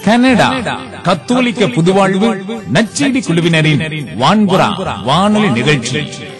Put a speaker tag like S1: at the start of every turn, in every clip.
S1: Canada கத்தோலிக்க புதுவாழ்வு நச்செய்தி குழுவினரின் வான்புறா வானொலி நிகழ்ச்சி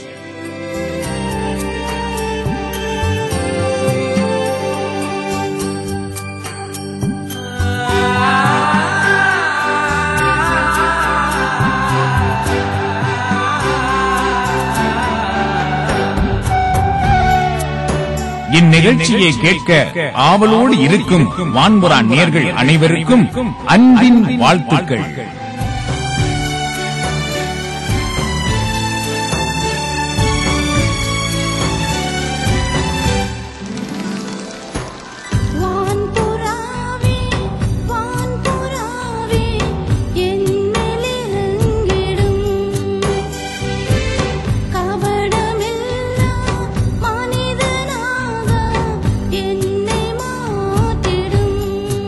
S1: இந்நிகழ்ச்சியை கேட்க ஆவலோடு இருக்கும் வான்புறா நேர்கள் அனைவருக்கும் அன்பின் வாழ்த்துக்கள்
S2: வான்புறாவே வான்புறாவே என்னிலிருங்கிடும் கபடமில்லா மனிதனாக என்னை மாற்றிடும்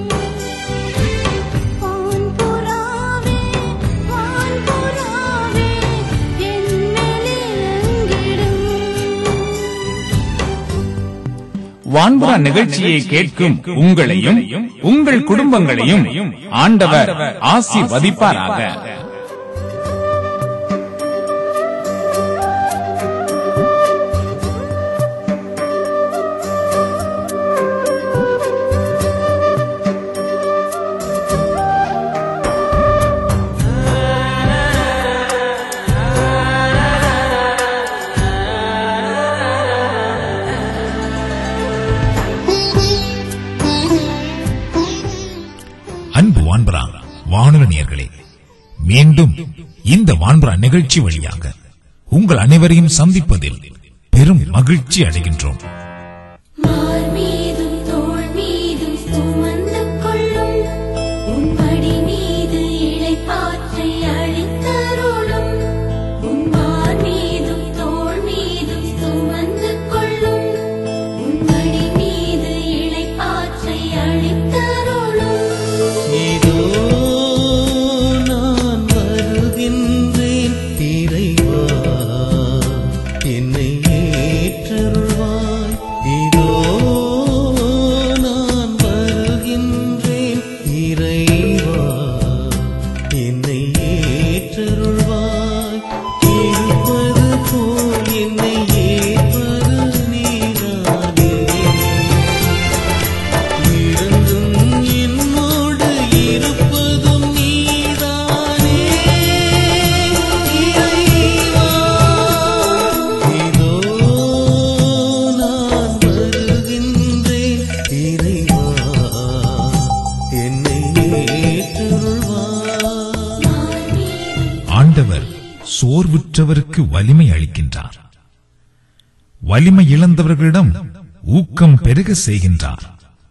S2: வான்புறாவே வான்புறாவே என்னிலிருங்கிடும்
S1: வான்புறா நிகழ்ச்சியை கேட்கும் உங்களையும் உங்கள் குடும்பங்களையும் ஆண்டவர் ஆசிர்வதிப்பாராக
S3: அன்பு வான்பரா வானொலி நேயர்களே மீண்டும் இந்த வான்பரா நிகழ்ச்சி வழியாக உங்கள் அனைவரையும் சந்திப்பதில் பெரும் மகிழ்ச்சி அடைகின்றோம்
S2: மார் மீதும் தோள் மீதும் சுமந்து கொள்ளும் உன் மடி மீது இளைப்பாற்றை அளித்தருளும் உன் மார் மீதும் தோள் மீதும் சுமந்து கொள்ளும் உன் மடி மீது இளைப்பாற்றை அளித்தருளும்
S4: இதோ நான் வருகின்றேன் இறைவா என்னை ஏற்றருள்வாய் இதோ நான் வருகின்றேன் இறைவா என்னை ஏற்றருள்வாய் இருப்பது போல் என்னை ஏற்பது நீதானே இருந்தும் என்னோடு இருப்பதும் நீதானே இறைவா இதோ நான் வருகின்றேன் இறைவா என்னை ஏற்றுள்வாய்
S3: ஆண்டவர் சோர்வுற்றவருக்கு வலிமை அளிக்கின்றார் வலிமை இழந்தவர்களிடம் ஊக்கம் பெருக செய்கின்றார்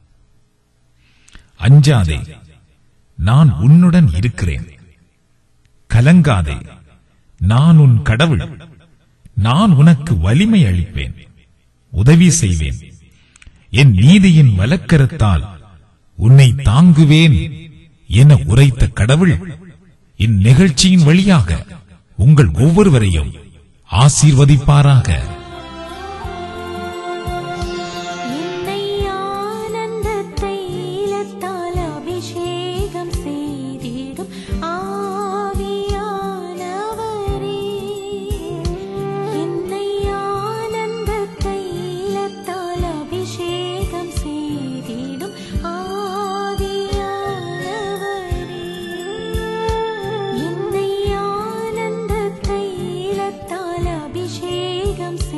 S3: அஞ்சாதே நான் உன்னுடன் இருக்கிறேன் கலங்காதே நான் உன் கடவுள் நான் உனக்கு வலிமை அளிப்பேன் உதவி செய்வேன் என் நீதியின் வலக்கரத்தால் உன்னை தாங்குவேன் என உரைத்த கடவுள் இந்நிகழ்ச்சியின் வழியாக உங்கள் ஒவ்வொருவரையும் ஆசீர்வதிப்பாராக
S2: என்னை ஆனந்த தைலத்தால் அபிஷேகம் செய்திடும் ஆவியானவரே என்னை ஆனந்த தைலத்தால் அபிஷேகம் செய்திடும் ஆவியானவரே என்னை ஆனந்த தைலத்தால் அபிஷேகம்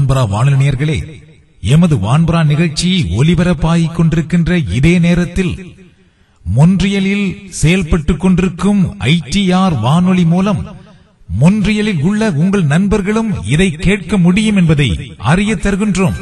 S3: வான்பரா வானொலியர்களே எமது வான்பரா நிகழ்ச்சி ஒலிபரப்பாகிக் கொண்டிருக்கின்ற இதே நேரத்தில் மொன்றியலில் செயல்பட்டுக் கொண்டிருக்கும் ஐடிஆர் வானொலி மூலம் மொன்றியலில் உள்ள உங்கள் நண்பர்களும் இதை கேட்க முடியும் என்பதை அறிய தருகின்றோம்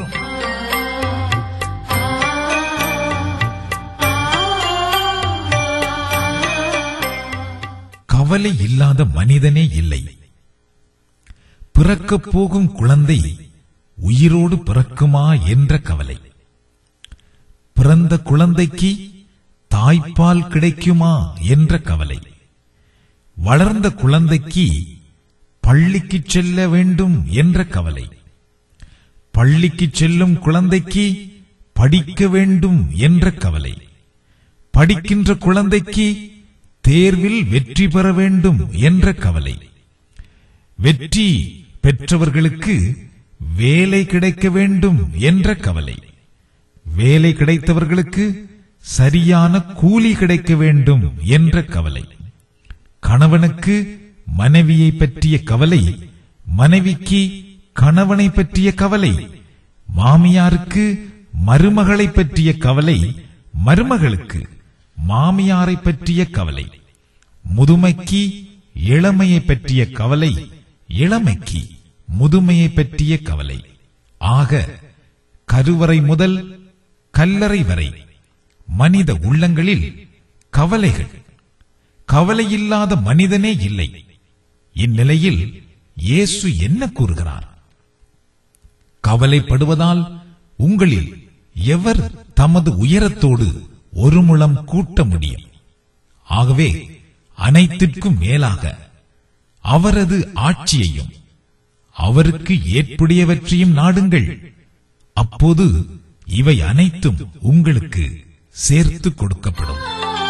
S3: கவலை இல்லாத மனிதனே இல்லை பிறக்கப் போகும் குழந்தை உயிரோடு பிறக்குமா என்ற கவலை பிறந்த குழந்தைக்கு தாய்ப்பால் கிடைக்குமா என்ற கவலை வளர்ந்த குழந்தைக்கு பள்ளிக்கு செல்ல வேண்டும் என்ற கவலை பள்ளிக்கு செல்லும் குழந்தைக்கு படிக்க வேண்டும் என்ற கவலை படிக்கின்ற குழந்தைக்கு தேர்வில் வெற்றி பெற வேண்டும் என்ற கவலை வெற்றி பெற்றவர்களுக்கு வேலை கிடைக்க வேண்டும் என்ற கவலை வேலை கிடைத்தவர்களுக்கு சரியான கூலி கிடைக்க வேண்டும் என்ற கவலை கணவனுக்கு மனைவியை பற்றிய கவலை மனைவிக்கு கணவனை பற்றிய கவலை மாமியாருக்கு மருமகளை பற்றிய கவலை மருமகளுக்கு மாமியாரை பற்றிய கவலை முதுமைக்கு இளமையை பற்றிய கவலை இளமைக்கு முதுமையை பற்றிய கவலை ஆக கருவறை முதல் கல்லறை வரை மனித உள்ளங்களில் கவலைகள் கவலையில்லாத மனிதனே இல்லை இந்நிலையில் இயேசு என்ன கூறுகிறார் கவலைப்படுவதால் உங்களில் எவர் தமது உயரத்தோடு ஒரு முழம் கூட்ட முடியும் ஆகவே அனைத்திற்கும் மேலாக அவரது ஆட்சியையும் அவருக்கு ஏற்புடையவற்றையும் நாடுங்கள் அப்போது இவை அனைத்தும் உங்களுக்கு சேர்த்து கொடுக்கப்படும்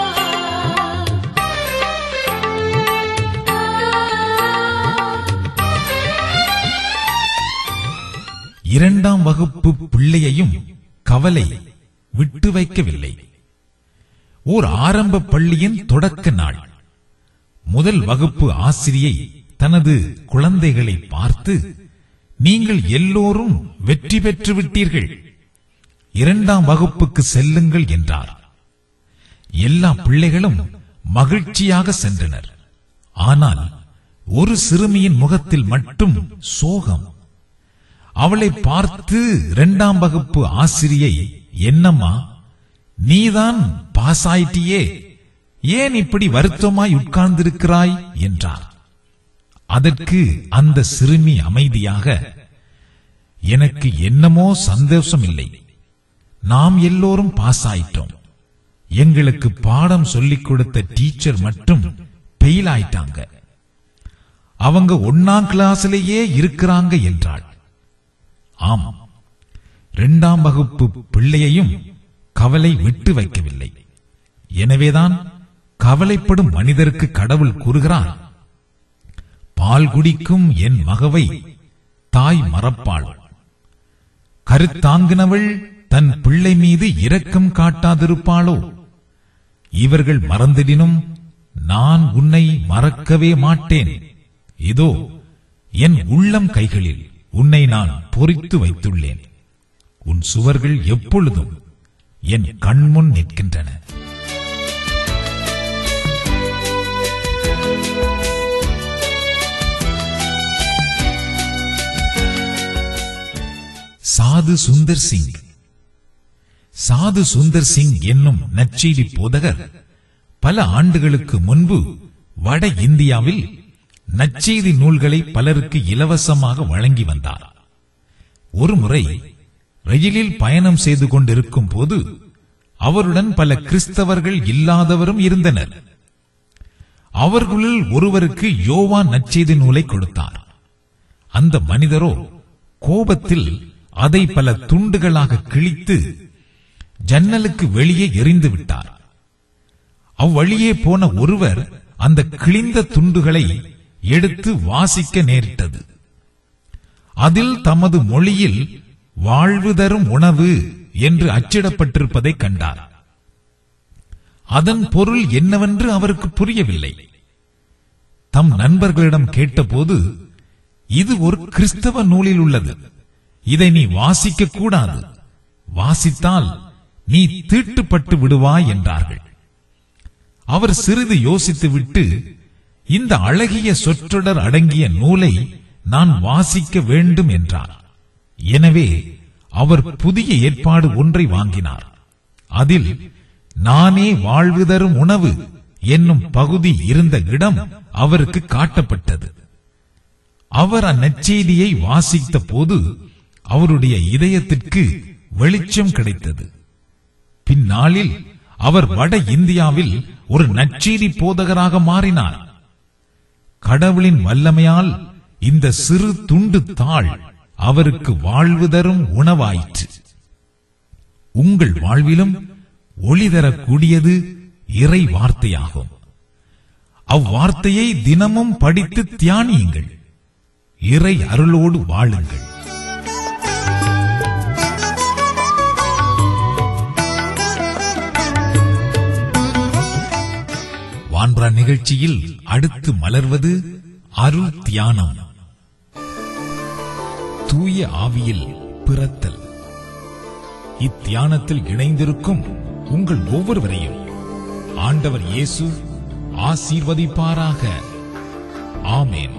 S3: இரண்டாம் வகுப்பு பிள்ளையையும் கவலை விட்டு வைக்கவில்லை ஓர் ஆரம்ப பள்ளியின் தொடக்க நாள் முதல் வகுப்பு ஆசிரியை தனது குழந்தைகளை பார்த்து நீங்கள் எல்லோரும் வெற்றி பெற்று விட்டீர்கள் இரண்டாம் வகுப்புக்கு செல்லுங்கள் என்றார் எல்லா பிள்ளைகளும் மகிழ்ச்சியாக சென்றனர் ஆனால் ஒரு சிறுமியின் முகத்தில் மட்டும் சோகம் அவளை பார்த்து இரண்டாம் வகுப்பு ஆசிரியை என்னம்மா நீதான் பாஸ் ஆயிட்டியே ஏன் இப்படி வருத்தமாய் உட்கார்ந்திருக்கிறாய் என்றார் அதற்கு அந்த சிறுமி அமைதியாக எனக்கு என்னமோ சந்தோஷம் இல்லை நாம் எல்லோரும் பாஸ் ஆயிட்டோம் எங்களுக்கு பாடம் சொல்லிக் கொடுத்த டீச்சர் மட்டும் பெயில் ஆயிட்டாங்க அவங்க ஒன்னாம் கிளாஸ்லயே இருக்கிறாங்க என்றாள் ஆம் இரண்டாம் வகுப்பு பிள்ளையையும் கவலை விட்டு வைக்கவில்லை எனவேதான் கவலைப்படும் மனிதருக்கு கடவுள் கூறுகிறார் பால் குடிக்கும் என் மகவை தாய் மறப்பாள் கருத்தாங்கினவள் தன் பிள்ளை மீது இரக்கம் காட்டாதிருப்பாளோ இவர்கள் மறந்திடினும் நான் உன்னை மறக்கவே மாட்டேன் இதோ என் உள்ளம் கைகளில் உன்னை நான் பொறித்து வைத்துள்ளேன் உன் சுவர்கள் எப்பொழுதும் என் கண்முன் நிற்கின்றன சாது சுந்தர் சிங் சாது சுந்தர் சிங் என்னும் நற்செய்தி போதகர் பல ஆண்டுகளுக்கு முன்பு வட இந்தியாவில் நற்செய்தி நூல்களை பலருக்கு இலவசமாக வழங்கி வந்தார் ஒருமுறை ரயிலில் பயணம் செய்து கொண்டிருக்கும் போது அவருடன் பல கிறிஸ்தவர்கள் இல்லாதவரும் இருந்தனர் அவர்களுள் ஒருவருக்கு யோவான் நற்செய்தி நூலை கொடுத்தார் அந்த மனிதரோ கோபத்தில் அதை பல துண்டுகளாக கிழித்து ஜன்னலுக்கு வெளியே எறிந்து விட்டார் அவ்வழியே போன ஒருவர் அந்த கிழிந்த துண்டுகளை எடுத்து வாசிக்க நேரிட்டது அதில் தமது மொழியில் வாழ்வு தரும் உணவு என்று அச்சிடப்பட்டிருப்பதை கண்டார் அதன் பொருள் என்னவென்று அவருக்கு புரியவில்லை தம் நண்பர்களிடம் கேட்டபோது இது ஒரு கிறிஸ்தவ நூலில் உள்ளது இதை நீ வாசிக்க கூடாது வாசித்தால் நீ தீட்டுப்பட்டு விடுவாய் என்றார்கள் அவர் சிறிது யோசித்துவிட்டு இந்த அழகிய சொற்றொடர் அடங்கிய நூலை நான் வாசிக்க வேண்டும் என்றார் எனவே அவர் புதிய ஏற்பாடு ஒன்றை வாங்கினார் அதில் நானே வாழ்வு தரும் உணவு என்னும் பகுதி இருந்த இடம் அவருக்கு காட்டப்பட்டது அவர் அந்நற்செய்தியை வாசித்த போது அவருடைய இதயத்திற்கு வெளிச்சம் கிடைத்தது பின்னாளில் அவர் வட இந்தியாவில் ஒரு நற்செய்தி போதகராக மாறினார் கடவுளின் வல்லமையால் இந்த சிறு துண்டு தாள் அவருக்கு வாழ்வு தரும் உணவாயிற்று உங்கள் வாழ்விலும் ஒளி தரக்கூடியது இறை வார்த்தையாகும் அவ்வார்த்தையை தினமும் படித்து தியானியுங்கள் இறை அருளோடு வாழுங்கள் வான்பரா நிகழ்ச்சியில் அடுத்து மலர்வது அருள் தியானம் தூய ஆவியில் பிறத்தல் இத்தியானத்தில் இணைந்திருக்கும் உங்கள் ஒவ்வொருவரையும் ஆண்டவர் இயேசு ஆசீர்வதிப்பாராக ஆமேன்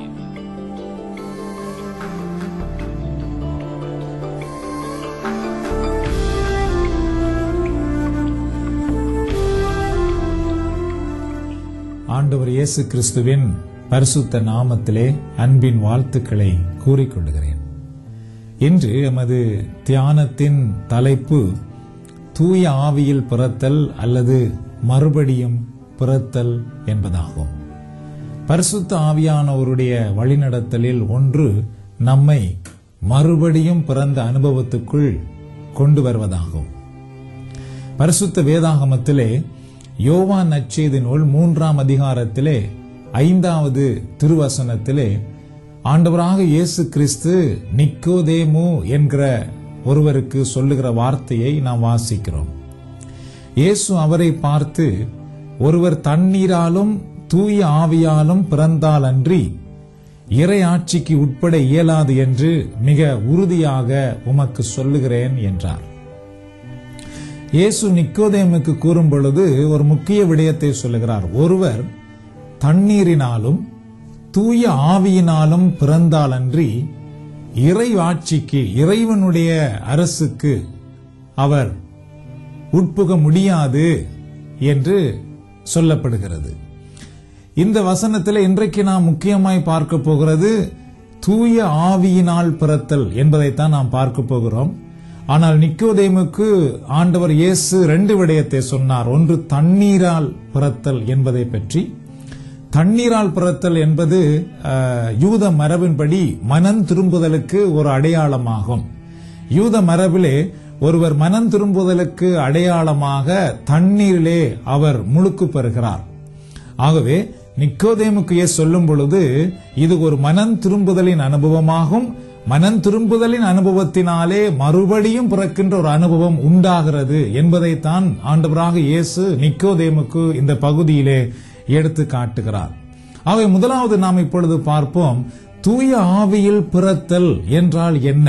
S5: ஆண்டவர் இயேசு கிறிஸ்துவின் பரிசுத்த நாமத்திலே அன்பின் வாழ்த்துக்களை கூறிக்கொள்கிறேன் இன்று எமது தியானத்தின் தலைப்பு தூய ஆவியில் பிறத்தல் அல்லது மறுபடியும் பிறத்தல் என்பதாகும் பரிசுத்த ஆவியானவருடைய வழிநடத்தலில் ஒன்று நம்மை மறுபடியும் பிறந்த அனுபவத்துக்குள் கொண்டு வருவதாகும் பரிசுத்த வேதாகமத்திலே யோவான் நற்செய்தி நூல் மூன்றாம் அதிகாரத்திலே ஐந்தாவது திருவசனத்திலே ஆண்டவராக இயேசு கிறிஸ்து நிக்கோதேமு என்கிற ஒருவருக்கு சொல்லுகிற வார்த்தையை நாம் வாசிக்கிறோம் இயேசு அவரை பார்த்து ஒருவர் தண்ணீராலும் தூய ஆவியாலும் பிறந்தால் அன்றி இறை ஆட்சிக்கு உட்பட இயலாது என்று மிக உறுதியாக உமக்கு சொல்லுகிறேன் என்றார் இயேசு நிக்கோதேமுக்கு கூறும் பொழுது ஒரு முக்கிய விடயத்தை சொல்லுகிறார் ஒருவர் தண்ணீரினாலும் தூய ஆவியினாலும் பிறந்தாலன்றி இறை ஆட்சிக்கு இறைவனுடைய அரசுக்கு அவர் உட்புக முடியாது என்று சொல்லப்படுகிறது இந்த வசனத்தில் இன்றைக்கு நாம் முக்கியமாய் பார்க்க போகிறது தூய ஆவியினால் பிறத்தல் என்பதைத்தான் நாம் பார்க்க போகிறோம் ஆனால் நிக்கோதேமுக்கு ஆண்டவர் இயேசு ரெண்டு விடயத்தை சொன்னார் ஒன்று தண்ணீரால் பிறத்தல் என்பதை பற்றி தண்ணீரால் பிறத்தல் என்பது அஹ், யூத மரபின்படி மனம் திரும்புதலுக்கு ஒரு அடையாளமாகும் யூத மரபிலே ஒருவர் மனம் திரும்புதலுக்கு அடையாளமாக தண்ணீரிலே அவர் முழுக்கு பெறுகிறார் ஆகவே நிக்கோதேமுக்கு இயேசு சொல்லும் பொழுது இது ஒரு மனம் திரும்புதலின் அனுபவமாகும் மனம் திரும்புதலின் அனுபவத்தினாலே மறுபடியும் பிறக்கின்ற ஒரு அனுபவம் உண்டாகிறது என்பதைத்தான் ஆண்டவராக இயேசு நிக்கோதேமுக்கு இந்த பகுதியிலே எடுத்து காட்டுகிறார் ஆகவே முதலாவது நாம் இப்பொழுது பார்ப்போம் தூய ஆவியில் பிறத்தல் என்றால் என்ன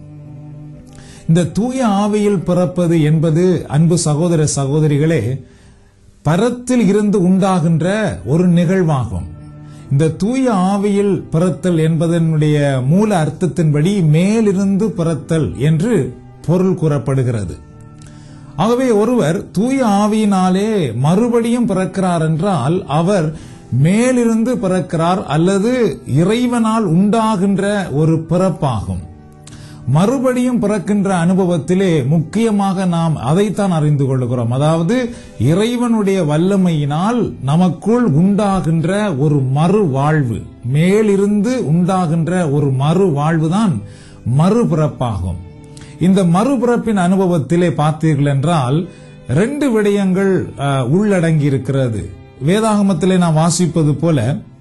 S5: இந்த தூய ஆவியில் பிறப்பது என்பது அன்பு சகோதர சகோதரிகளே பரத்தில் இருந்து உண்டாகின்ற ஒரு நிகழ்வாகும் இந்த தூய ஆவியில் பிறத்தல் என்பதனுடைய மூல அர்த்தத்தின்படி மேலிருந்து பிறத்தல் என்று பொருள் கூறப்படுகிறது ஆகவே ஒருவர் தூய ஆவியினாலே மறுபடியும் பிறக்கிறார் என்றால் அவர் மேலிருந்து பிறக்கிறார் அல்லது இறைவனால் உண்டாகின்ற ஒரு பிறப்பாகும் மறுபடியும் பிறக்கின்ற அனுபவத்திலே முக்கியமாக நாம் அதைத்தான் அறிந்து கொள்கிறோம் அதாவது இறைவனுடைய வல்லமையினால் நமக்குள் உண்டாகின்ற ஒரு மறு வாழ்வு மேலிருந்து உண்டாகின்ற ஒரு மறு வாழ்வுதான் மறுபிறப்பாகும் இந்த மறுபிறப்பின் அனுபவத்திலே பார்த்தீர்கள் என்றால் ரெண்டு விடயங்கள் அஹ், உள்ளடங்கி இருக்கிறது வேதாகமத்திலே நாம் வாசிப்பது போல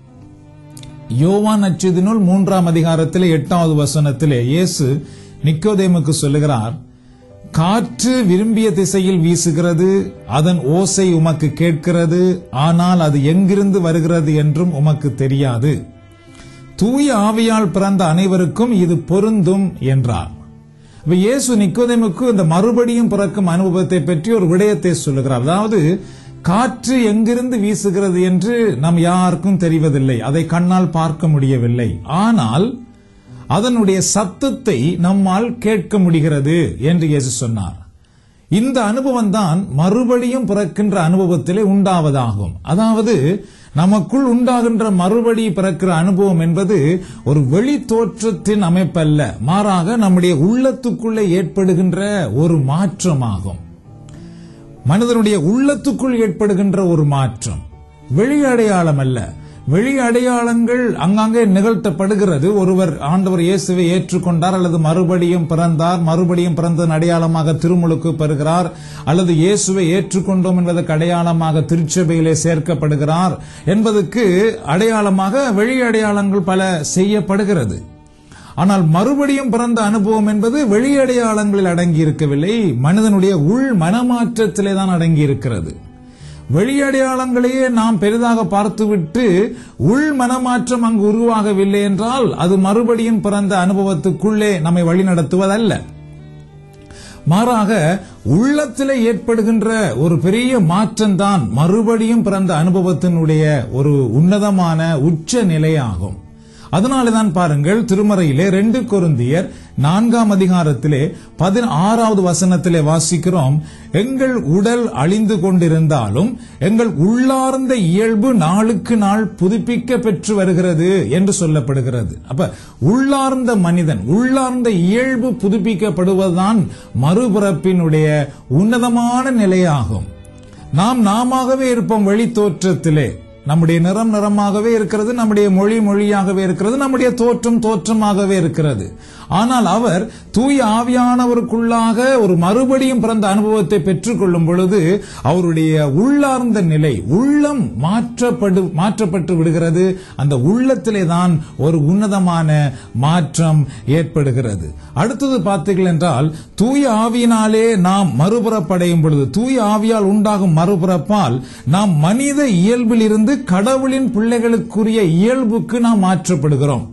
S5: யோவான் நற்செய்தி நூல் மூன்றாம் அதிகாரத்திலே எட்டாவது வசனத்திலே இயேசு நிக்கோதேமுக்கு சொல்லுகிறார் காற்று விரும்பிய திசையில் வீசுகிறது அதன் ஓசை உமக்கு கேட்கிறது ஆனால் அது எங்கிருந்து வருகிறது என்றும் உமக்கு தெரியாது தூய ஆவியால் பிறந்த அனைவருக்கும் இது பொருந்தும் என்றார் இப்ப இயேசு நிக்கோதேமுக்கு இந்த மறுபடியும் பிறக்கும் அனுபவத்தை பற்றி ஒரு விடயத்தை சொல்லுகிறார் அதாவது காற்று எங்கிருந்து வீசுகிறது என்று நம் யாருக்கும் தெரிவதில்லை அதை கண்ணால் பார்க்க முடியவில்லை ஆனால் அதனுடைய சத்தத்தை நம்மால் கேட்க முடிகிறது என்று இயேசு சொன்னார் இந்த அனுபவம் தான் மறுபடியும் பிறக்கின்ற அனுபவத்திலே உண்டாவதாகும் அதாவது நமக்குள் உண்டாகின்ற மறுபடி பிறக்கிற அனுபவம் என்பது ஒரு வெளி தோற்றத்தின் அமைப்பல்ல மாறாக நம்முடைய உள்ளத்துக்குள்ளே ஏற்படுகின்ற ஒரு மாற்றமாகும் மனிதனுடைய உள்ளத்துக்குள் ஏற்படுகின்ற ஒரு மாற்றம் வெளி அடையாளம் அல்ல வெளி அடையாளங்கள் அங்கங்கே நிகழ்த்தப்படுகிறது ஒருவர் ஆண்டவர் இயேசுவை ஏற்றுக்கொண்டார் அல்லது மறுபடியும் பிறந்தார் மறுபடியும் பிறந்ததன் அடையாளமாக திருமுழுக்கு பெறுகிறார் அல்லது இயேசுவை ஏற்றுக்கொண்டோம் என்பதற்கு அடையாளமாக திருச்சபையிலே சேர்க்கப்படுகிறார் என்பதற்கு அடையாளமாக வெளி அடையாளங்கள் பல செய்யப்படுகிறது ஆனால் மறுபடியும் பிறந்த அனுபவம் என்பது வெளி அடையாளங்களில் அடங்கி இருக்கவில்லை மனிதனுடைய உள் மனமாற்றத்திலே தான் அடங்கி இருக்கிறது வெளி அடையாளங்களையே நாம் பெரிதாக பார்த்துவிட்டு உள் மனமாற்றம் அங்கு உருவாகவில்லை என்றால் அது மறுபடியும் பிறந்த அனுபவத்துக்குள்ளே நம்மை வழிநடத்துவதல்ல மாறாக உள்ளத்திலே ஏற்படுகின்ற ஒரு பெரிய மாற்றம்தான் மறுபடியும் பிறந்த அனுபவத்தினுடைய ஒரு உன்னதமான உச்ச நிலையாகும் அதனாலதான் பாருங்கள் திருமறையிலே ரெண்டு கொருந்தியர் நான்காம் அதிகாரத்திலே பதினாறாவது வசனத்திலே வாசிக்கிறோம் எங்கள் உடல் அழிந்து கொண்டிருந்தாலும் எங்கள் உள்ளார்ந்த இயல்பு நாளுக்கு நாள் புதுப்பிக்க பெற்று வருகிறது என்று சொல்லப்படுகிறது அப்ப உள்ளார்ந்த மனிதன் உள்ளார்ந்த இயல்பு புதுப்பிக்கப்படுவதுதான் மறுபிறப்பினுடைய உன்னதமான நிலையாகும் நாம் நாமாகவே இருப்போம் வெளி தோற்றத்திலே நம்முடைய நிறம் நிறமாகவே இருக்கிறது நம்முடைய மொழி மொழியாகவே இருக்கிறது நம்முடைய தோற்றம் தோற்றமாகவே இருக்கிறது ஆனால் அவர் தூய ஆவியானவருக்குள்ளாக ஒரு மறுபடியும் பிறந்த அனுபவத்தை பெற்றுக்கொள்ளும் பொழுது அவருடைய உள்ளார்ந்த நிலை உள்ளம் மாற்றப்படு மாற்றப்பட்டு விடுகிறது அந்த உள்ளத்திலே தான் ஒரு உன்னதமான மாற்றம் ஏற்படுகிறது அடுத்தது பார்த்தீர்கள் என்றால் தூய ஆவியினாலே நாம் மறுபுறப்படையும் பொழுது தூய ஆவியால் உண்டாகும் மறுபுறப்பால் நாம் மனித இயல்பில் இருந்து கடவுளின் பிள்ளைகளுக்குரிய இயல்புக்கு நாம் மாற்றப்படுகிறோம்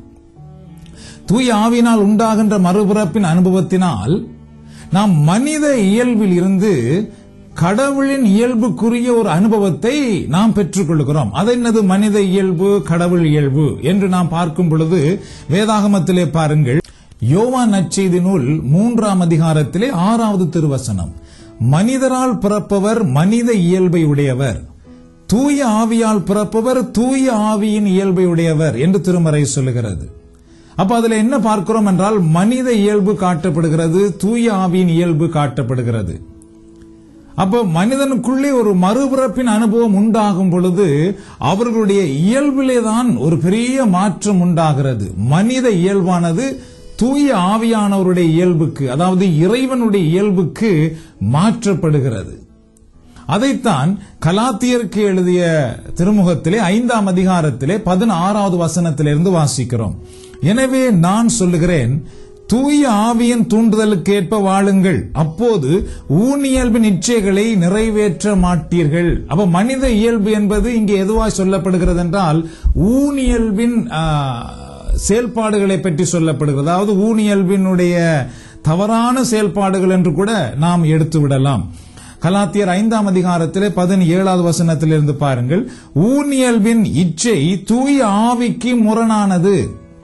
S5: தூய ஆவினால் உண்டாகின்ற மறுபிறப்பின் அனுபவத்தினால் நாம் மனித இயல்பில் இருந்து கடவுளின் இயல்புக்குரிய ஒரு அனுபவத்தை நாம் பெற்றுக்கொள்கிறோம் அது என்னது மனித இயல்பு கடவுள் இயல்பு என்று நாம் பார்க்கும் பொழுது வேதாகமத்திலே பாருங்கள் யோவான் நற்செய்தி நூல் மூன்றாம் அதிகாரத்திலே ஆறாவது திருவசனம் மனிதரால் பிறப்பவர் மனித இயல்பை உடையவர் தூய ஆவியால் பிறப்பவர் தூய ஆவியின் இயல்பை உடையவர் என்று திருமறை சொல்லுகிறது அப்ப அதுல என்ன பார்க்கிறோம் என்றால் மனித இயல்பு காட்டப்படுகிறது தூய ஆவியின் இயல்பு காட்டப்படுகிறது அப்போ மனிதனுக்குள்ளே ஒரு மறுபிறப்பின் அனுபவம் உண்டாகும் பொழுது அவர்களுடைய இயல்பிலே தான் ஒரு பெரிய மாற்றம் உண்டாகிறது மனித இயல்பானது தூய ஆவியானவருடைய இயல்புக்கு அதாவது இறைவனுடைய இயல்புக்கு மாற்றப்படுகிறது அதைத்தான் கலாத்தியருக்கு எழுதிய திருமுகத்திலே ஐந்தாம் அதிகாரத்திலே பதினாறாவது வசனத்திலிருந்து வாசிக்கிறோம் எனவே நான் சொல்லுகிறேன் தூய ஆவியின் தூண்டுதலுக்கு ஏற்ப வாழுங்கள் அப்போது ஊனியல்பின் இச்சைகளை நிறைவேற்ற மாட்டீர்கள் அப்ப மனித இயல்பு என்பது இங்கே எதுவாய் சொல்லப்படுகிறது என்றால் ஊனியல்பின் ஆ, செயல்பாடுகளை பற்றி சொல்லப்படுகிறது அதாவது ஊனியல்பினுடைய தவறான செயல்பாடுகள் என்று கூட நாம் எடுத்து விடலாம் கலாத்தியர் ஐந்தாம் அதிகாரத்திலே பதினேழாவது வசனத்திலிருந்து பாருங்கள் ஊனியல்பின் இச்சை தூய ஆவிக்கு முரணானது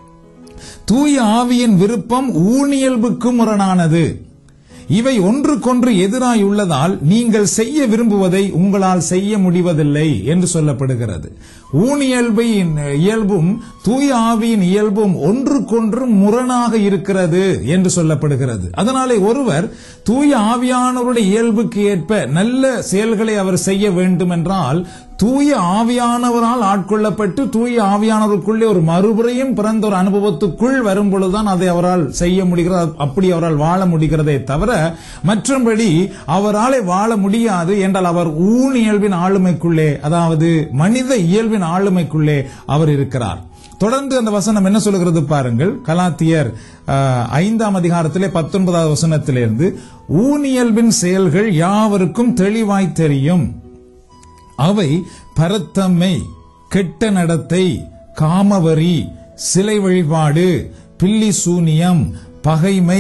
S5: தூய ஆவியின் விருப்பம் ஊனியல்புக்கு முரணானது இவை ஒன்றுக்கொன்று எதிராய் உள்ளதால் நீங்கள் செய்ய விரும்புவதை உங்களால் செய்ய முடிவதில்லை என்று சொல்லப்படுகிறது ஊனியல்பின் இயல்பும் தூய ஆவியின் இயல்பும் ஒன்றுக்கொன்று முரணாக இருக்கிறது என்று சொல்லப்படுகிறது அதனாலே ஒருவர் தூய ஆவியானவருடைய இயல்புக்கு ஏற்ப நல்ல செயல்களை அவர் செய்ய வேண்டும் என்றால் தூய ஆவியானவரால் ஆட்கொள்ளப்பட்டு தூய ஆவியானவருக்குள்ளே ஒரு மறுபுறையும் பிறந்த ஒரு அனுபவத்துக்குள் வரும் பொழுதுதான் அதை அவரால் செய்ய முடிகிறது அப்படி அவரால் வாழ முடிகிறதே தவிர மற்றபடி அவராலே வாழ முடியாது என்றால் அவர் ஊன் இயல்பின் ஆளுமைக்குள்ளே அதாவது மனித இயல்பின் ஆளுமைக்குள்ளே அவர் இருக்கிறார் தொடர்ந்து அந்த வசனம் என்ன சொல்லுகிறது பாருங்கள் கலாத்தியர் ஆஹ், ஐந்தாம் அதிகாரத்திலே பத்தொன்பதாவது வசனத்திலிருந்து ஊனியல்பின் செயல்கள் யாவருக்கும் தெளிவாய் தெரியும் அவை பரத்தம்மை கெட்ட நடத்தை காமவரி சிலை வழிபாடு பில்லி சூனியம் பகைமை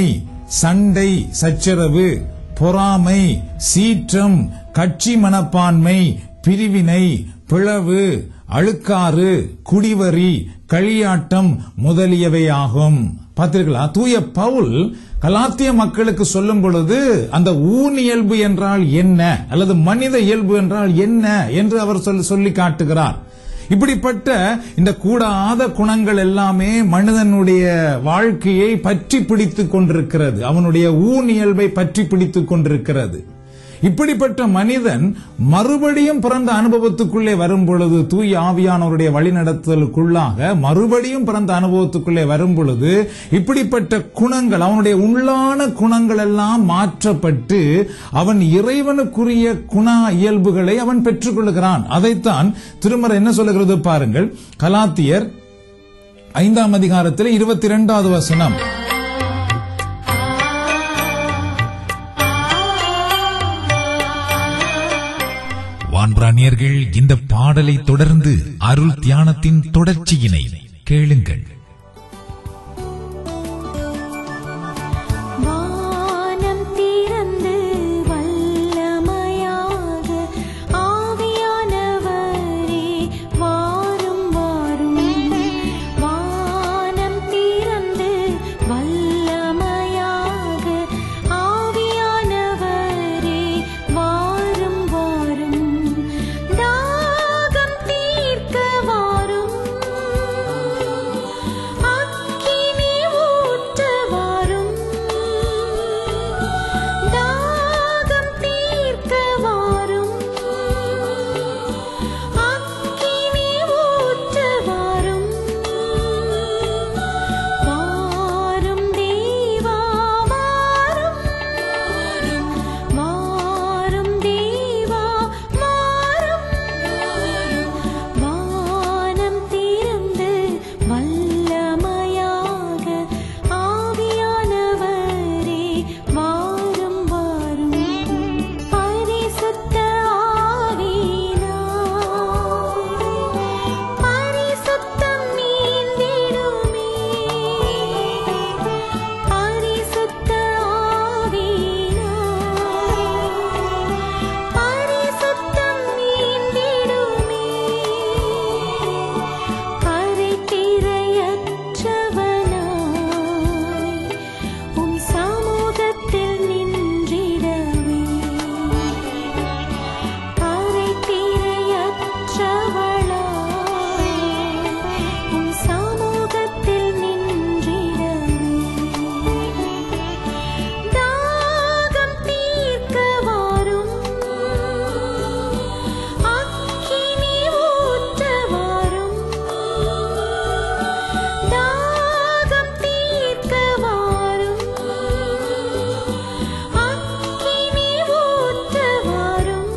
S5: சண்டை சச்சரவு பொறாமை சீற்றம் கட்சி மனப்பான்மை பிரிவினை பிளவு அழுக்காறு குடிவரி களியாட்டம் முதலியவை ஆகும் பார்த்தீர்களா தூய பவுல் கலாத்திய மக்களுக்கு சொல்லும் பொழுது அந்த ஊன் இயல்பு என்றால் என்ன அல்லது மனித இயல்பு என்றால் என்ன என்று அவர் சொல்லி சொல்லி காட்டுகிறார் இப்படிப்பட்ட இந்த கூடாத குணங்கள் எல்லாமே மனிதனுடைய வாழ்க்கையை பற்றி பிடித்துக் கொண்டிருக்கிறது அவனுடைய ஊன் இயல்பை பற்றி பிடித்துக் கொண்டிருக்கிறது இப்படிப்பட்ட மனிதன் மறுபடியும் பிறந்த அனுபவத்துக்குள்ளே வரும் பொழுது தூய் ஆவியானவருடைய வழிநடத்தலுக்குள்ளாக மறுபடியும் பிறந்த அனுபவத்துக்குள்ளே வரும் பொழுது இப்படிப்பட்ட குணங்கள் அவனுடைய உள்ளான குணங்கள் எல்லாம் மாற்றப்பட்டு அவன் இறைவனுக்குரிய குண இயல்புகளை அவன் பெற்றுக்கொள்கிறான் அதைத்தான் திருமறை என்ன சொல்லுகிறது பாருங்கள் கலாத்தியர் ஐந்தாம் அதிகாரத்தில் இருபத்தி இரண்டாவது வசனம்
S3: வான்பிராணியர்கள் இந்த பாடலை தொடர்ந்து அருள் தியானத்தின் தொடர்ச்சியினை கேளுங்கள்
S2: வானம் திறந்து வல்லமையாக ஆவியானவரே வாரும் வாரும் வானம் திறந்து வல்லமையாக ஆவியானவரே வாரும் வாரும் தாகம் தீர்க்க வாரும் அக்கினி ஊற்ற வாரும் தாகம் தீர்க்க வாரும் அக்கினி ஊற்ற வாரும் வாரும் தேவா வாரும் வாரும் தேவா வாரும் வானம் திறந்து வல்லமையாக ஆவியானவரே வாரும் வாரும் பரிசுத்த ஆவியினார் பரிசுத்தம் நீந்திடுமே பரிசுத்த ஆவியினார் பரிசுத்தம் நீந்திடுமே கரைதிரையற்றவனாய் உம் சமூகத்தில் நின்றிடவே கரைதிரையற்றவளாய் உம் சமூகத்தில் நின்றிடவே தாகம் தீர்க்க வாரும் அக்கினி ஊற்ற வாரும் தாகம் தீர்க்க வாரும் அக்கினி ஊற்ற வாரும்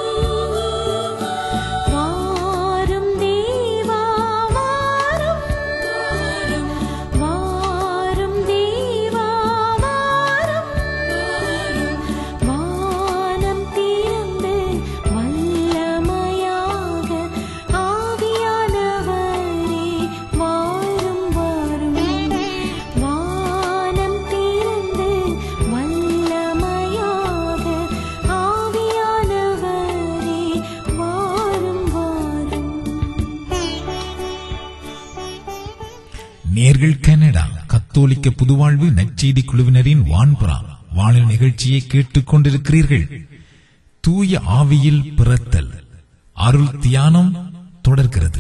S2: வாரும் தேவா வாரும் வாரும் தேவா வாரும் வானம் திறந்து வல்லமையாக ஆவியானவரே வாரும் வாரும் வானம் திறந்து வல்லமையாக ஆவியானவரே வாரும் வாரும்
S3: நேர்கள் கனடா கத்தோலிக்க புதுவாழ்வு நற்செய்தி குழுவினரின் வான்புறா வானொலி நிகழ்ச்சியை கேட்டுக் கொண்டிருக்கிறீர்கள் தூய ஆவியில் பிறத்தல் அருள் தியானம் தொடர்கிறது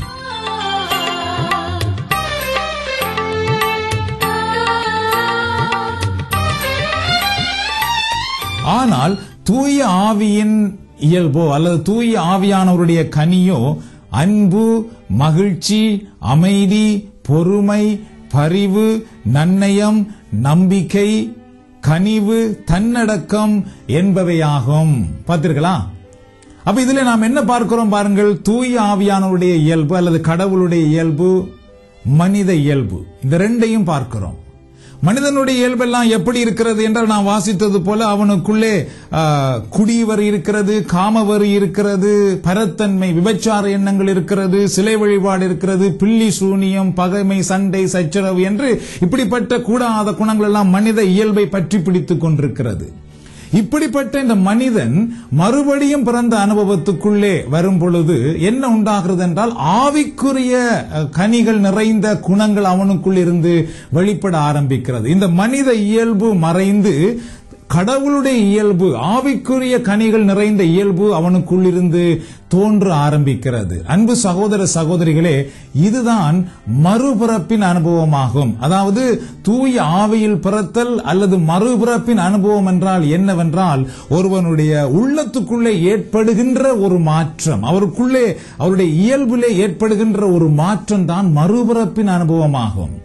S5: ஆனால் தூய ஆவியின் இயல்போ அல்லது தூய ஆவியானவருடைய கனியோ அன்பு மகிழ்ச்சி அமைதி பொறுமை பரிவு நன்னயம் நம்பிக்கை கனிவு தன்னடக்கம் என்பவையாகும் பார்த்தீர்களா அப்ப இதுல நாம் என்ன பார்க்கிறோம் பாருங்கள் தூய ஆவியானவருடைய இயல்பு அல்லது கடவுளுடைய இயல்பு மனித இயல்பு இந்த ரெண்டையும் பார்க்கிறோம் மனிதனுடைய இயல்பெல்லாம் எப்படி இருக்கிறது என்றால் நான் வாசித்தது போல அவனுக்குள்ளே ஆ, குடிவரி இருக்கிறது காமவரி இருக்கிறது பரத்தன்மை விபச்சார எண்ணங்கள் இருக்கிறது சிலை வழிபாடு இருக்கிறது பில்லி சூனியம் பகைமை சண்டை சச்சரவு என்று இப்படிப்பட்ட கூடாத குணங்கள் எல்லாம் மனித இயல்பை பற்றி பிடித்துக் கொண்டிருக்கிறது இப்படிப்பட்ட இந்த மனிதன் மறுபடியும் பிறந்த அனுபவத்துக்குள்ளே வரும் பொழுது என்ன உண்டாகிறது என்றால் ஆவிக்குரிய அஹ், கனிகள் நிறைந்த குணங்கள் அவனுக்குள் இருந்து வெளிப்பட ஆரம்பிக்கிறது இந்த மனித இயல்பு மறைந்து கடவுளுடைய இயல்பு ஆவிக்குரிய கனிகள் நிறைந்த இயல்பு அவனுக்குள் இருந்து தோன்ற ஆரம்பிக்கிறது அன்பு சகோதர சகோதரிகளே இதுதான் மறுபிறப்பின் அனுபவமாகும் அதாவது தூய ஆவியில் பிறத்தல் அல்லது மறுபிறப்பின் அனுபவம் என்றால் என்னவென்றால் ஒருவனுடைய உள்ளத்துக்குள்ளே ஏற்படுகின்ற ஒரு மாற்றம் அவருக்குள்ளே அவருடைய இயல்பிலே ஏற்படுகின்ற ஒரு மாற்றம் தான் மறுபிறப்பின் அனுபவமாகும்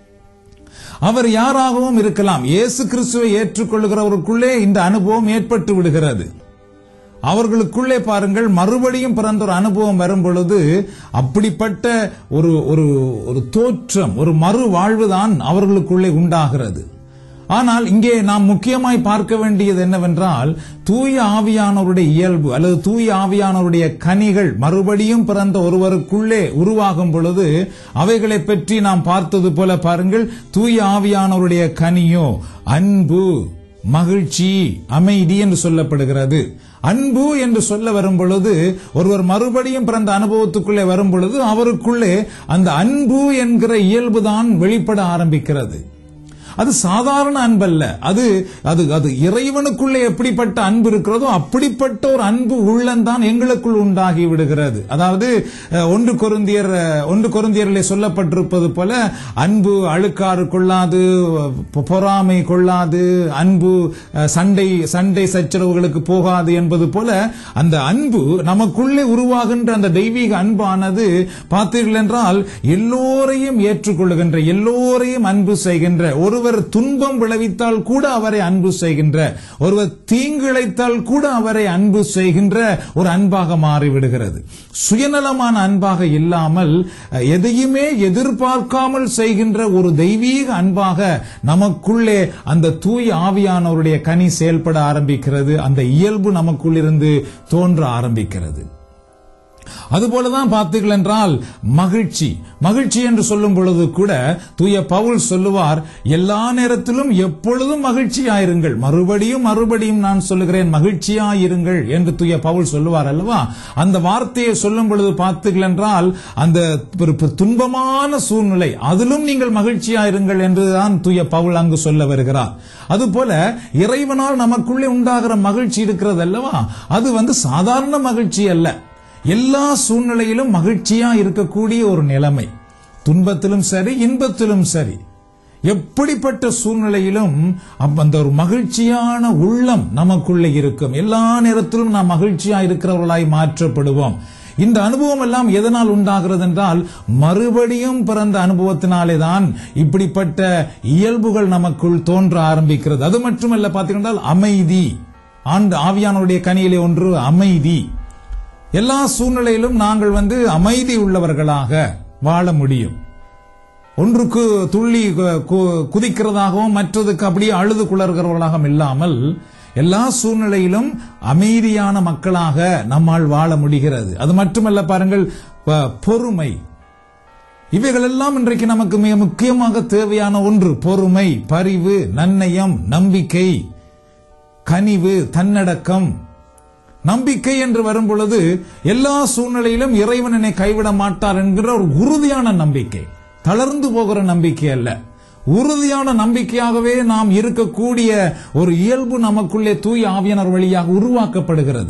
S5: அவர் யாராகவும் இருக்கலாம் இயேசு கிறிஸ்துவை ஏற்றுக்கொள்கிறவருக்குள்ளே இந்த அனுபவம் ஏற்பட்டு விடுகிறது அவர்களுக்குள்ளே பாருங்கள் மறுபடியும் பிறந்த ஒரு அனுபவம் வரும் பொழுது அப்படிப்பட்ட ஒரு ஒரு ஒரு தோற்றம் ஒரு மறு வாழ்வுதான் அவர்களுக்குள்ளே உண்டாகிறது ஆனால் இங்கே நாம் முக்கியமாய் பார்க்க வேண்டியது என்னவென்றால் தூய ஆவியானவருடைய இயல்பு அல்லது தூய ஆவியானவருடைய கனிகள் மறுபடியும் பிறந்த ஒருவருக்குள்ளே உருவாகும் பொழுது அவைகளை பற்றி நாம் பார்த்தது போல பாருங்கள் தூய ஆவியானவருடைய கனியோ அன்பு மகிழ்ச்சி அமைதி என்று சொல்லப்படுகிறது அன்பு என்று சொல்ல வரும் பொழுது ஒருவர் மறுபடியும் பிறந்த அனுபவத்துக்குள்ளே வரும் பொழுது அவருக்குள்ளே அந்த அன்பு என்கிற இயல்புதான் வெளிப்பட ஆரம்பிக்கிறது அது சாதாரண அன்பல்ல அது அது அது இறைவனுக்குள்ளே எப்படிப்பட்ட அன்பு இருக்கிறதோ அப்படிப்பட்ட ஒரு அன்பு உள்ளந்தான் எங்களுக்குள் உண்டாகி விடுகிறது அதாவது அஹ், ஒன்று கொருந்தியர் அஹ், ஒன்று கொருந்தியரிலே சொல்லப்பட்டிருப்பது போல அன்பு அழுக்காறு கொள்ளாது பொ- பொறாமை கொள்ளாது அன்பு அஹ், சண்டை சண்டை சச்சரவுகளுக்கு போகாது என்பது போல அந்த அன்பு நமக்குள்ளே உருவாகின்ற அந்த தெய்வீக அன்பானது பார்த்தீர்கள் என்றால் எல்லோரையும் ஏற்றுக்கொள்ளுகின்ற எல்லோரையும் அன்பு செய்கின்ற ஒருவர் துன்பம் விளைவித்தால் கூட அவரை அன்பு செய்கின்ற ஒருவர் தீங்கிழைத்தால் கூட அவரை அன்பு செய்கின்ற ஒரு அன்பாக மாறிவிடுகிறது சுயநலமான அன்பாக இல்லாமல் அஹ், எதையுமே எதிர்பார்க்காமல் செய்கின்ற ஒரு தெய்வீக அன்பாக நமக்குள்ளே அந்த தூய் ஆவியானவருடைய கனி செயல்பட ஆரம்பிக்கிறது அந்த இயல்பு நமக்குள் இருந்து தோன்ற ஆரம்பிக்கிறது அதுபோலதான் பார்த்தீர்கள் என்றால் மகிழ்ச்சி மகிழ்ச்சி என்று சொல்லும் பொழுது கூட தூய பவுல் சொல்லுவார் எல்லா நேரத்திலும் எப்பொழுதும் மகிழ்ச்சியாயிருங்கள் மறுபடியும் மறுபடியும் நான் சொல்லுகிறேன் மகிழ்ச்சியாயிருங்கள் என்று தூய பவுல் சொல்லுவார் அல்லவா அந்த வார்த்தையை சொல்லும் பொழுது பார்த்தீர்கள் என்றால் அந்த ஒரு துன்பமான சூழ்நிலை அதிலும் நீங்கள் மகிழ்ச்சியாயிருங்கள் என்றுதான் தூய பவுல் அங்கு சொல்ல வருகிறார் அதுபோல இறைவனால் நமக்குள்ளே உண்டாகிற மகிழ்ச்சி இருக்கிறது அல்லவா அது வந்து சாதாரண மகிழ்ச்சி அல்ல எல்லா சூழ்நிலையிலும் மகிழ்ச்சியா இருக்கக்கூடிய ஒரு நிலைமை துன்பத்திலும் சரி இன்பத்திலும் சரி எப்படிப்பட்ட சூழ்நிலையிலும் அப்ப அந்த ஒரு மகிழ்ச்சியான உள்ளம் நமக்குள்ளே இருக்கும் எல்லா நேரத்திலும் நாம் மகிழ்ச்சியா இருக்கிறவர்களாய் மாற்றப்படுவோம் இந்த அனுபவம் எல்லாம் எதனால் உண்டாகிறது என்றால் மறுபடியும் பிறந்த அனுபவத்தினாலே தான் இப்படிப்பட்ட இயல்புகள் நமக்குள் தோன்ற ஆரம்பிக்கிறது அது மட்டுமல்ல பார்த்தீங்கன்னா அமைதி ஆண்டு ஆவியானுடைய கனியிலே ஒன்று அமைதி எல்லா சூழ்நிலையிலும் நாங்கள் வந்து அமைதி உள்ளவர்களாக வாழ முடியும் ஒன்றுக்கு துள்ளி கு- கு- குதிக்கிறதாகவும் மற்றதுக்கு அப்படியே அழுது குளறுகிறவர்களாகவும் இல்லாமல் எல்லா சூழ்நிலையிலும் அமைதியான மக்களாக நம்மால் வாழ முடிகிறது அது மட்டுமல்ல பாருங்கள் ப- பொறுமை இவைகளெல்லாம் இன்றைக்கு நமக்கு மிக முக்கியமாக தேவையான ஒன்று பொறுமை பரிவு நன்னயம் நம்பிக்கை கனிவு தன்னடக்கம் நம்பிக்கை என்று வரும் பொழுது எல்லா சூழ்நிலையிலும் இறைவன் என்னை கைவிட மாட்டார் என்கிற ஒரு உறுதியான நம்பிக்கை தளர்ந்து போகிற நம்பிக்கை அல்ல உறுதியான நம்பிக்கையாகவே நாம் இருக்கக்கூடிய ஒரு இயல்பு நமக்குள்ளே தூய் ஆவியனர் வழியாக உருவாக்கப்படுகிறது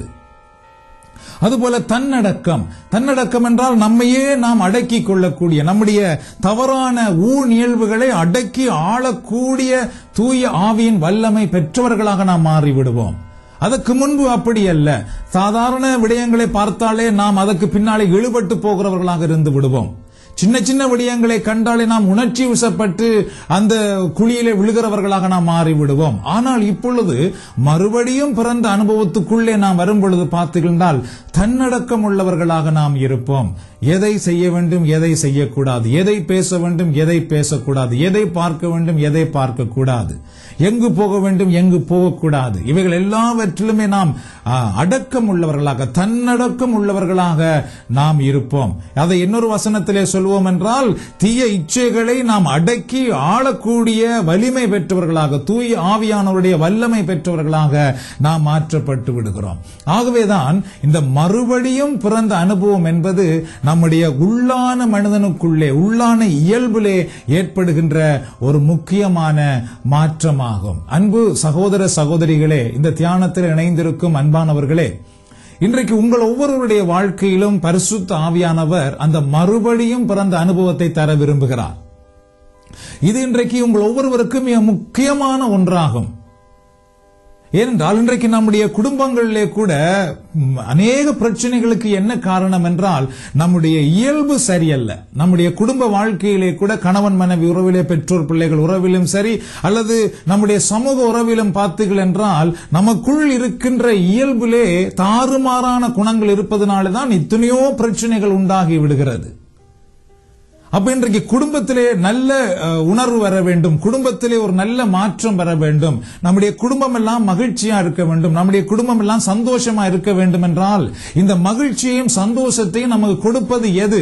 S5: அதுபோல தன்னடக்கம் தன்னடக்கம் என்றால் நம்மையே நாம் அடக்கிக் கொள்ளக்கூடிய நம்முடைய தவறான ஊழ் இயல்புகளை அடக்கி ஆளக்கூடிய தூய ஆவியின் வல்லமை பெற்றவர்களாக நாம் மாறிவிடுவோம் அதற்கு முன்பு அப்படி அல்ல சாதாரண விடயங்களை பார்த்தாலே நாம் அதற்கு பின்னாலே இழுபட்டு போகிறவர்களாக இருந்து விடுவோம் சின்ன சின்ன விடயங்களை கண்டாலே நாம் உணர்ச்சி வசப்பட்டு அந்த குழியிலே விழுகிறவர்களாக நாம் மாறிவிடுவோம் ஆனால் இப்பொழுது மறுபடியும் பிறந்த அனுபவத்துக்குள்ளே நாம் வரும் பொழுது பார்த்தீர்கள் தன்னடக்கம் உள்ளவர்களாக நாம் இருப்போம் எதை செய்ய வேண்டும் எதை செய்யக்கூடாது எதை பேச வேண்டும் எதை பேசக்கூடாது எதை பார்க்க வேண்டும் எதை பார்க்க கூடாது எங்கு போக வேண்டும் எங்கு போகக்கூடாது இவைகள் எல்லாவற்றிலுமே நாம் ஆ, அடக்கம் உள்ளவர்களாக தன்னடக்கம் உள்ளவர்களாக நாம் இருப்போம் அதை இன்னொரு வசனத்திலே சொல்வோம் என்றால் தீய இச்சைகளை நாம் அடக்கி ஆளக்கூடிய வலிமை பெற்றவர்களாக தூய ஆவியானவருடைய வல்லமை பெற்றவர்களாக நாம் மாற்றப்பட்டு விடுகிறோம் ஆகவேதான் இந்த மறுபடியும் பிறந்த அனுபவம் என்பது நம்முடைய உள்ளான மனிதனுக்குள்ளே உள்ளான இயல்பிலே ஏற்படுகின்ற ஒரு முக்கியமான மாற்றமாகும் அன்பு சகோதர சகோதரிகளே இந்த தியானத்தில் இணைந்திருக்கும் அன்பானவர்களே இன்றைக்கு உங்கள் ஒவ்வொருவருடைய வாழ்க்கையிலும் பரிசுத்த ஆவியானவர் அந்த மறுபடியும் பிறந்த அனுபவத்தை தர விரும்புகிறார் இது இன்றைக்கு உங்கள் ஒவ்வொருவருக்கும் மிக முக்கியமான ஒன்றாகும் ஏனென்றால் இன்றைக்கு நம்முடைய குடும்பங்களிலே கூட ம், அநேக பிரச்சனைகளுக்கு என்ன காரணம் என்றால் நம்முடைய இயல்பு சரியல்ல நம்முடைய குடும்ப வாழ்க்கையிலே கூட கணவன் மனைவி உறவிலே பெற்றோர் பிள்ளைகள் உறவிலும் சரி அல்லது நம்முடைய சமூக உறவிலும் பார்த்தீர்கள் என்றால் நமக்குள் இருக்கின்ற இயல்பிலே தாறுமாறான குணங்கள் இருப்பதனால தான் எத்தனையோ பிரச்சனைகள் உண்டாகி விடுகிறது அப்ப இன்றைக்கு குடும்பத்திலே நல்ல அஹ், உணர்வு வர வேண்டும் குடும்பத்திலே ஒரு நல்ல மாற்றம் வர வேண்டும் நம்முடைய குடும்பம் எல்லாம் மகிழ்ச்சியா இருக்க வேண்டும் நம்முடைய குடும்பம் எல்லாம் சந்தோஷமா இருக்க வேண்டும் என்றால் இந்த மகிழ்ச்சியையும் சந்தோஷத்தையும் நமக்கு கொடுப்பது எது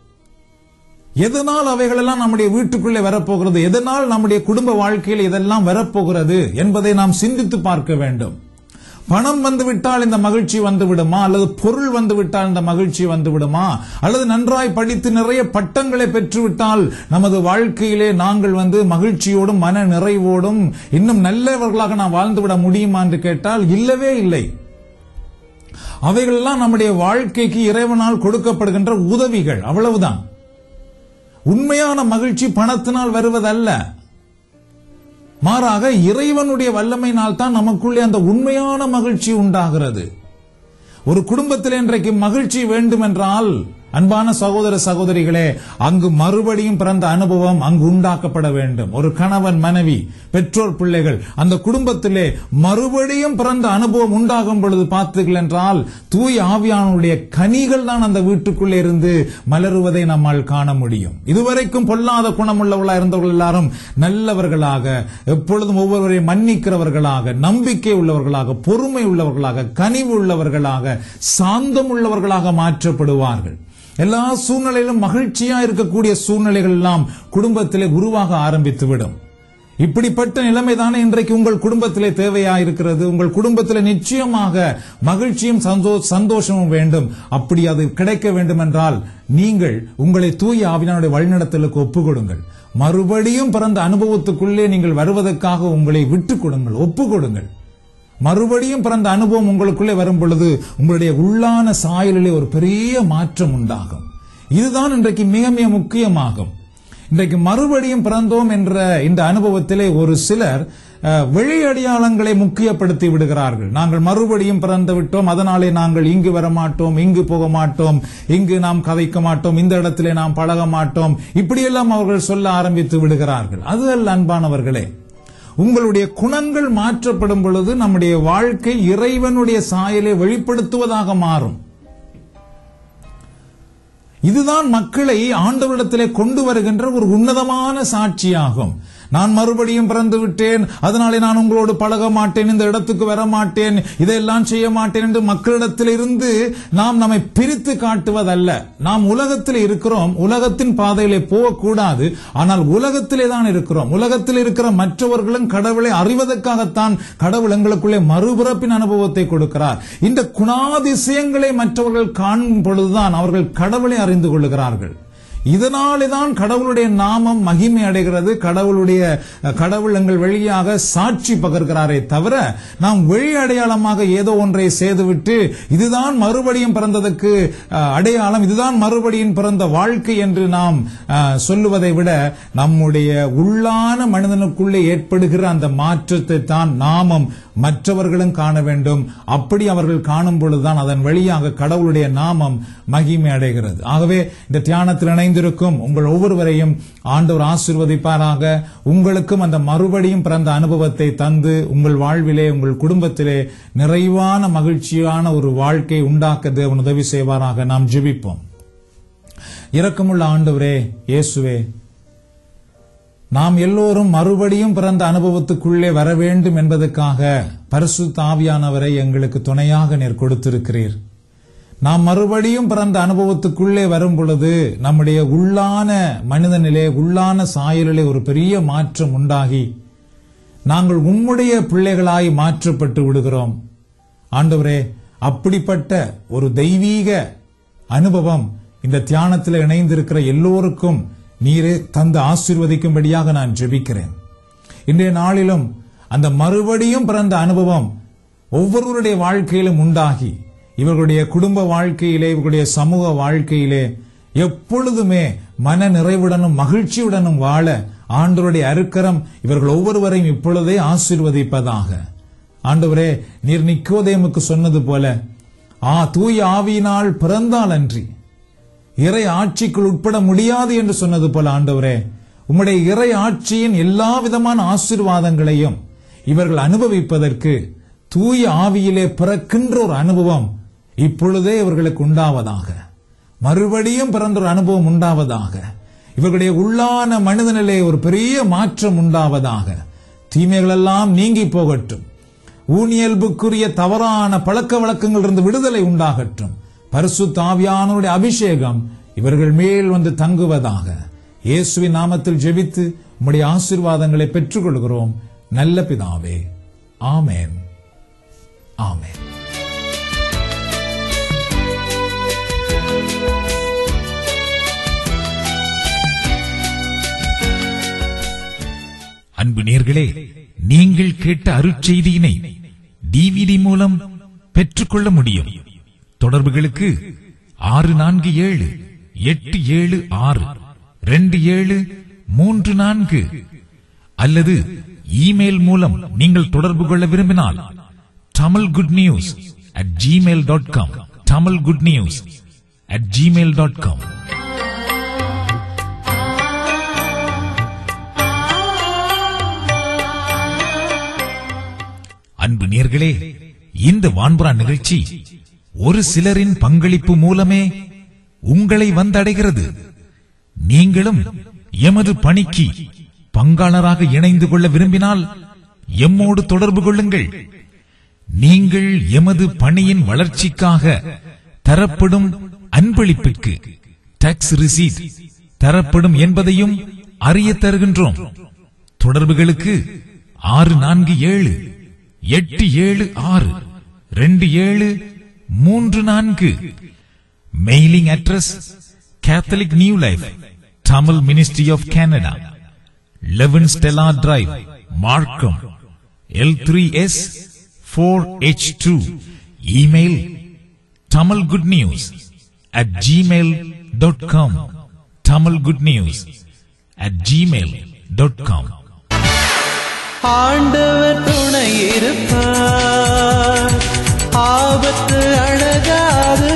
S5: எதனால் அவைகளெல்லாம் நம்முடைய வீட்டுக்குள்ளே வரப்போகிறது எதனால் நம்முடைய குடும்ப வாழ்க்கையில் இதெல்லாம் வரப்போகிறது என்பதை நாம் சிந்தித்து பார்க்க வேண்டும் பணம் வந்து விட்டால் இந்த மகிழ்ச்சி வந்து விடுமா அல்லது பொருள் வந்து விட்டால் இந்த மகிழ்ச்சி வந்து விடுமா அல்லது நன்றாய் படித்து நிறைய பட்டங்களை பெற்றுவிட்டால் நமது வாழ்க்கையிலே நாங்கள் வந்து மகிழ்ச்சியோடும் மன நிறைவோடும் இன்னும் நல்லவர்களாக நாம் வாழ்ந்துவிட முடியுமா என்று கேட்டால் இல்லவே இல்லை அவைகளெல்லாம் நம்முடைய வாழ்க்கைக்கு இறைவனால் கொடுக்கப்படுகின்ற உதவிகள் அவ்வளவுதான் உண்மையான மகிழ்ச்சி பணத்தினால் வருவதல்ல மாறாக இறைவனுடைய வல்லமையினால் தான் நமக்குள்ளே அந்த உண்மையான மகிழ்ச்சி உண்டாகிறது ஒரு குடும்பத்தில் இன்றைக்கு மகிழ்ச்சி வேண்டும் என்றால் அன்பான சகோதர சகோதரிகளே அங்கு மறுபடியும் பிறந்த அனுபவம் அங்கு உண்டாக்கப்பட வேண்டும் ஒரு கணவன் மனைவி பெற்றோர் பிள்ளைகள் அந்த குடும்பத்திலே மறுபடியும் பிறந்த அனுபவம் உண்டாகும் பொழுது பார்த்தீர்கள் என்றால் தூய் ஆவியானுடைய கனிகள் தான் அந்த வீட்டுக்குள்ளே இருந்து மலருவதை நம்மால் காண முடியும் இதுவரைக்கும் பொல்லாத குணமுள்ளவர்களாக இருந்தவர்கள் எல்லாரும் நல்லவர்களாக எப்பொழுதும் ஒவ்வொருவரையும் மன்னிக்கிறவர்களாக நம்பிக்கை உள்ளவர்களாக பொறுமை உள்ளவர்களாக கனிவு உள்ளவர்களாக சாந்தம் உள்ளவர்களாக மாற்றப்படுவார்கள் எல்லா சூழ்நிலையிலும் மகிழ்ச்சியா இருக்கக்கூடிய சூழ்நிலைகள் எல்லாம் குடும்பத்திலே உருவாக ஆரம்பித்துவிடும் இப்படிப்பட்ட நிலைமைதானே இன்றைக்கு உங்கள் குடும்பத்திலே தேவையா இருக்கிறது உங்கள் குடும்பத்திலே நிச்சயமாக மகிழ்ச்சியும் சந்தோ- சந்தோஷமும் வேண்டும் அப்படி அது கிடைக்க வேண்டும் என்றால் நீங்கள் உங்களை தூய ஆவியானுடைய வழிநடத்தலுக்கு ஒப்புக் கொடுங்கள் மறுபடியும் பிறந்த அனுபவத்துக்குள்ளே நீங்கள் வருவதற்காக உங்களை விட்டுக் கொடுங்கள் ஒப்புக் கொடுங்கள் மறுபடியும் பிறந்த அனுபவம் உங்களுக்குள்ளே வரும் பொழுது உங்களுடைய உள்ளான சாயலிலே ஒரு பெரிய மாற்றம் உண்டாகும் இதுதான் இன்றைக்கு மிக மிக முக்கியமாகும் இன்றைக்கு மறுபடியும் பிறந்தோம் என்ற இந்த அனுபவத்திலே ஒரு சிலர் அஹ், வெளி அடையாளங்களை முக்கியப்படுத்தி விடுகிறார்கள் நாங்கள் மறுபடியும் பிறந்து விட்டோம் அதனாலே நாங்கள் இங்கு வர மாட்டோம் இங்கு போக மாட்டோம் இங்கு நாம் கதைக்க மாட்டோம் இந்த இடத்திலே நாம் பழக மாட்டோம் இப்படியெல்லாம் அவர்கள் சொல்ல ஆரம்பித்து விடுகிறார்கள் அது அல்ல அன்பானவர்களே உங்களுடைய குணங்கள் மாற்றப்படும் பொழுது நம்முடைய வாழ்க்கை இறைவனுடைய சாயலை வெளிப்படுத்துவதாக மாறும் இதுதான் மக்களை ஆண்டவரிடத்திலே கொண்டு வருகின்ற ஒரு உன்னதமான சாட்சியாகும் நான் மறுபடியும் பிறந்து விட்டேன் அதனாலே நான் உங்களோடு பழக மாட்டேன் இந்த இடத்துக்கு வர மாட்டேன் இதையெல்லாம் செய்ய மாட்டேன் என்று மக்களிடத்தில் இருந்து நாம் நம்மை பிரித்து காட்டுவதல்ல நாம் உலகத்தில் இருக்கிறோம் உலகத்தின் பாதையிலே போகக்கூடாது ஆனால் உலகத்திலே தான் இருக்கிறோம் உலகத்தில் இருக்கிற மற்றவர்களும் கடவுளை அறிவதற்காகத்தான் கடவுள் எங்களுக்குள்ளே மறுபிறப்பின் அனுபவத்தை கொடுக்கிறார் இந்த குணாதிசயங்களை மற்றவர்கள் காணும் பொழுதுதான் அவர்கள் கடவுளை அறிந்து கொள்ளுகிறார்கள் இதனாலே தான் கடவுளுடைய நாமம் மகிமை அடைகிறது கடவுளுடைய கடவுள் எங்கள் வழியாக சாட்சி பகர்கிறாரே தவிர நாம் வெளி அடையாளமாக ஏதோ ஒன்றை செய்துவிட்டு இதுதான் மறுபடியும் பிறந்ததற்கு அஹ், அடையாளம் இதுதான் மறுபடியும் பிறந்த வாழ்க்கை என்று நாம் அஹ், சொல்லுவதை விட நம்முடைய உள்ளான மனிதனுக்குள்ளே ஏற்படுகிற அந்த மாற்றத்தை தான் நாமும் மற்றவர்களும் காண வேண்டும் அப்படி அவர்கள் காணும் பொழுதுதான் அதன் வழியாக கடவுளுடைய நாமம் மகிமை அடைகிறது ஆகவே இந்த தியானத்தில் இணைந்து இணைந்திருக்கும் உங்கள் ஒவ்வொருவரையும் ஆண்டவர் ஆசீர்வதிப்பாராக உங்களுக்கும் அந்த மறுபடியும் பிறந்த அனுபவத்தை தந்து உங்கள் வாழ்விலே உங்கள் குடும்பத்திலே நிறைவான மகிழ்ச்சியான ஒரு வாழ்க்கை உண்டாக்க தேவன் உதவி செய்வாராக நாம் ஜெபிப்போம் இரக்கமுள்ள ஆண்டவரே இயேசுவே நாம் எல்லோரும் மறுபடியும் பிறந்த அனுபவத்துக்குள்ளே வர வேண்டும் என்பதற்காக பரிசுத்த ஆவியானவரை எங்களுக்கு துணையாக நீர் கொடுத்திருக்கிறீர் நாம் மறுபடியும் பிறந்த அனுபவத்துக்குள்ளே வரும் பொழுது நம்முடைய உள்ளான மனிதனிலே உள்ளான சாயலிலே ஒரு பெரிய மாற்றம் உண்டாகி நாங்கள் உம்முடைய பிள்ளைகளாய் மாற்றப்பட்டு விடுகிறோம் ஆண்டவரே அப்படிப்பட்ட ஒரு தெய்வீக அனுபவம் இந்த தியானத்தில் இணைந்திருக்கிற எல்லோருக்கும் நீரே தந்து ஆசீர்வதிக்கும்படியாக நான் ஜெபிக்கிறேன் இன்றைய நாளிலும் அந்த மறுபடியும் பிறந்த அனுபவம் ஒவ்வொருவருடைய வாழ்க்கையிலும் உண்டாகி இவர்களுடைய குடும்ப வாழ்க்கையிலே இவர்களுடைய சமூக வாழ்க்கையிலே எப்பொழுதுமே மன நிறைவுடனும் மகிழ்ச்சியுடனும் வாழ ஆண்டவருடைய அருக்கரம் இவர்கள் ஒவ்வொருவரையும் இப்பொழுதே ஆசீர்வதிப்பதாக ஆண்டவரே நீர் நிக்கோதேமுக்கு சொன்னது போல ஆ தூய ஆவியினால் பிறந்தால் அன்றி இறை ஆட்சிக்குள் உட்பட முடியாது என்று சொன்னது போல ஆண்டவரே உம்முடைய இறை ஆட்சியின் எல்லா விதமான ஆசீர்வாதங்களையும் இவர்கள் அனுபவிப்பதற்கு தூய ஆவியிலே பிறக்கின்ற ஒரு அனுபவம் இப்பொழுதே இவர்களுக்கு உண்டாவதாக மறுபடியும் பிறந்த ஒரு அனுபவம் உண்டாவதாக இவர்களுடைய உள்ளான மனிதனிலே ஒரு பெரிய மாற்றம் உண்டாவதாக தீமைகளெல்லாம் நீங்கி போகட்டும் ஊனியல்புக்குரிய தவறான பழக்க வழக்கங்களிலிருந்து விடுதலை உண்டாகட்டும் பரிசுத்த ஆவியானவருடைய அபிஷேகம் இவர்கள் மேல் வந்து தங்குவதாக இயேசுவின் நாமத்தில் ஜெபித்து உம்முடைய ஆசீர்வாதங்களை பெற்றுக்கொள்கிறோம் நல்ல பிதாவே ஆமென் ஆமென்
S3: அன்பு நேர்களே நீங்கள் கேட்ட அருட்செய்தியினை டிவிடி மூலம் பெற்றுக்கொள்ள முடியும் தொடர்புகளுக்கு ஆறு நான்கு ஏழு எட்டு ஏழு ஆறு ரெண்டு ஏழு மூன்று நான்கு அல்லது இமெயில் மூலம் நீங்கள் தொடர்பு கொள்ள விரும்பினால் Tamil good news at Gmail dot com Tamil good news at Gmail dot com அன்பு நேர்களே இந்த வான்புறா நிகழ்ச்சி ஒரு சிலரின் பங்களிப்பு மூலமே உங்களை வந்தடைகிறது நீங்களும் எமது பணிக்கு பங்காளராக இணைந்து கொள்ள விரும்பினால் எம்மோடு தொடர்பு கொள்ளுங்கள் நீங்கள் எமது பணியின் வளர்ச்சிக்காக தரப்படும் அன்பளிப்பிற்கு டாக்ஸ் ரிசீட் தரப்படும் என்பதையும் அறிய தருகின்றோம் தொடர்புகளுக்கு ஆறு நான்கு ஏழு எட்டு ஏழு ஆறு ரெண்டு ஏழு மூன்று நான்கு mailing address Catholic New Life Tamil Ministry of Canada eleven Stella Drive Markham L three S four H two email Tamil good news at Gmail dot com Tamil good news at Gmail dot com
S4: ஆண்டவர் துணை இருப்பார் ஆபத்து அழகாது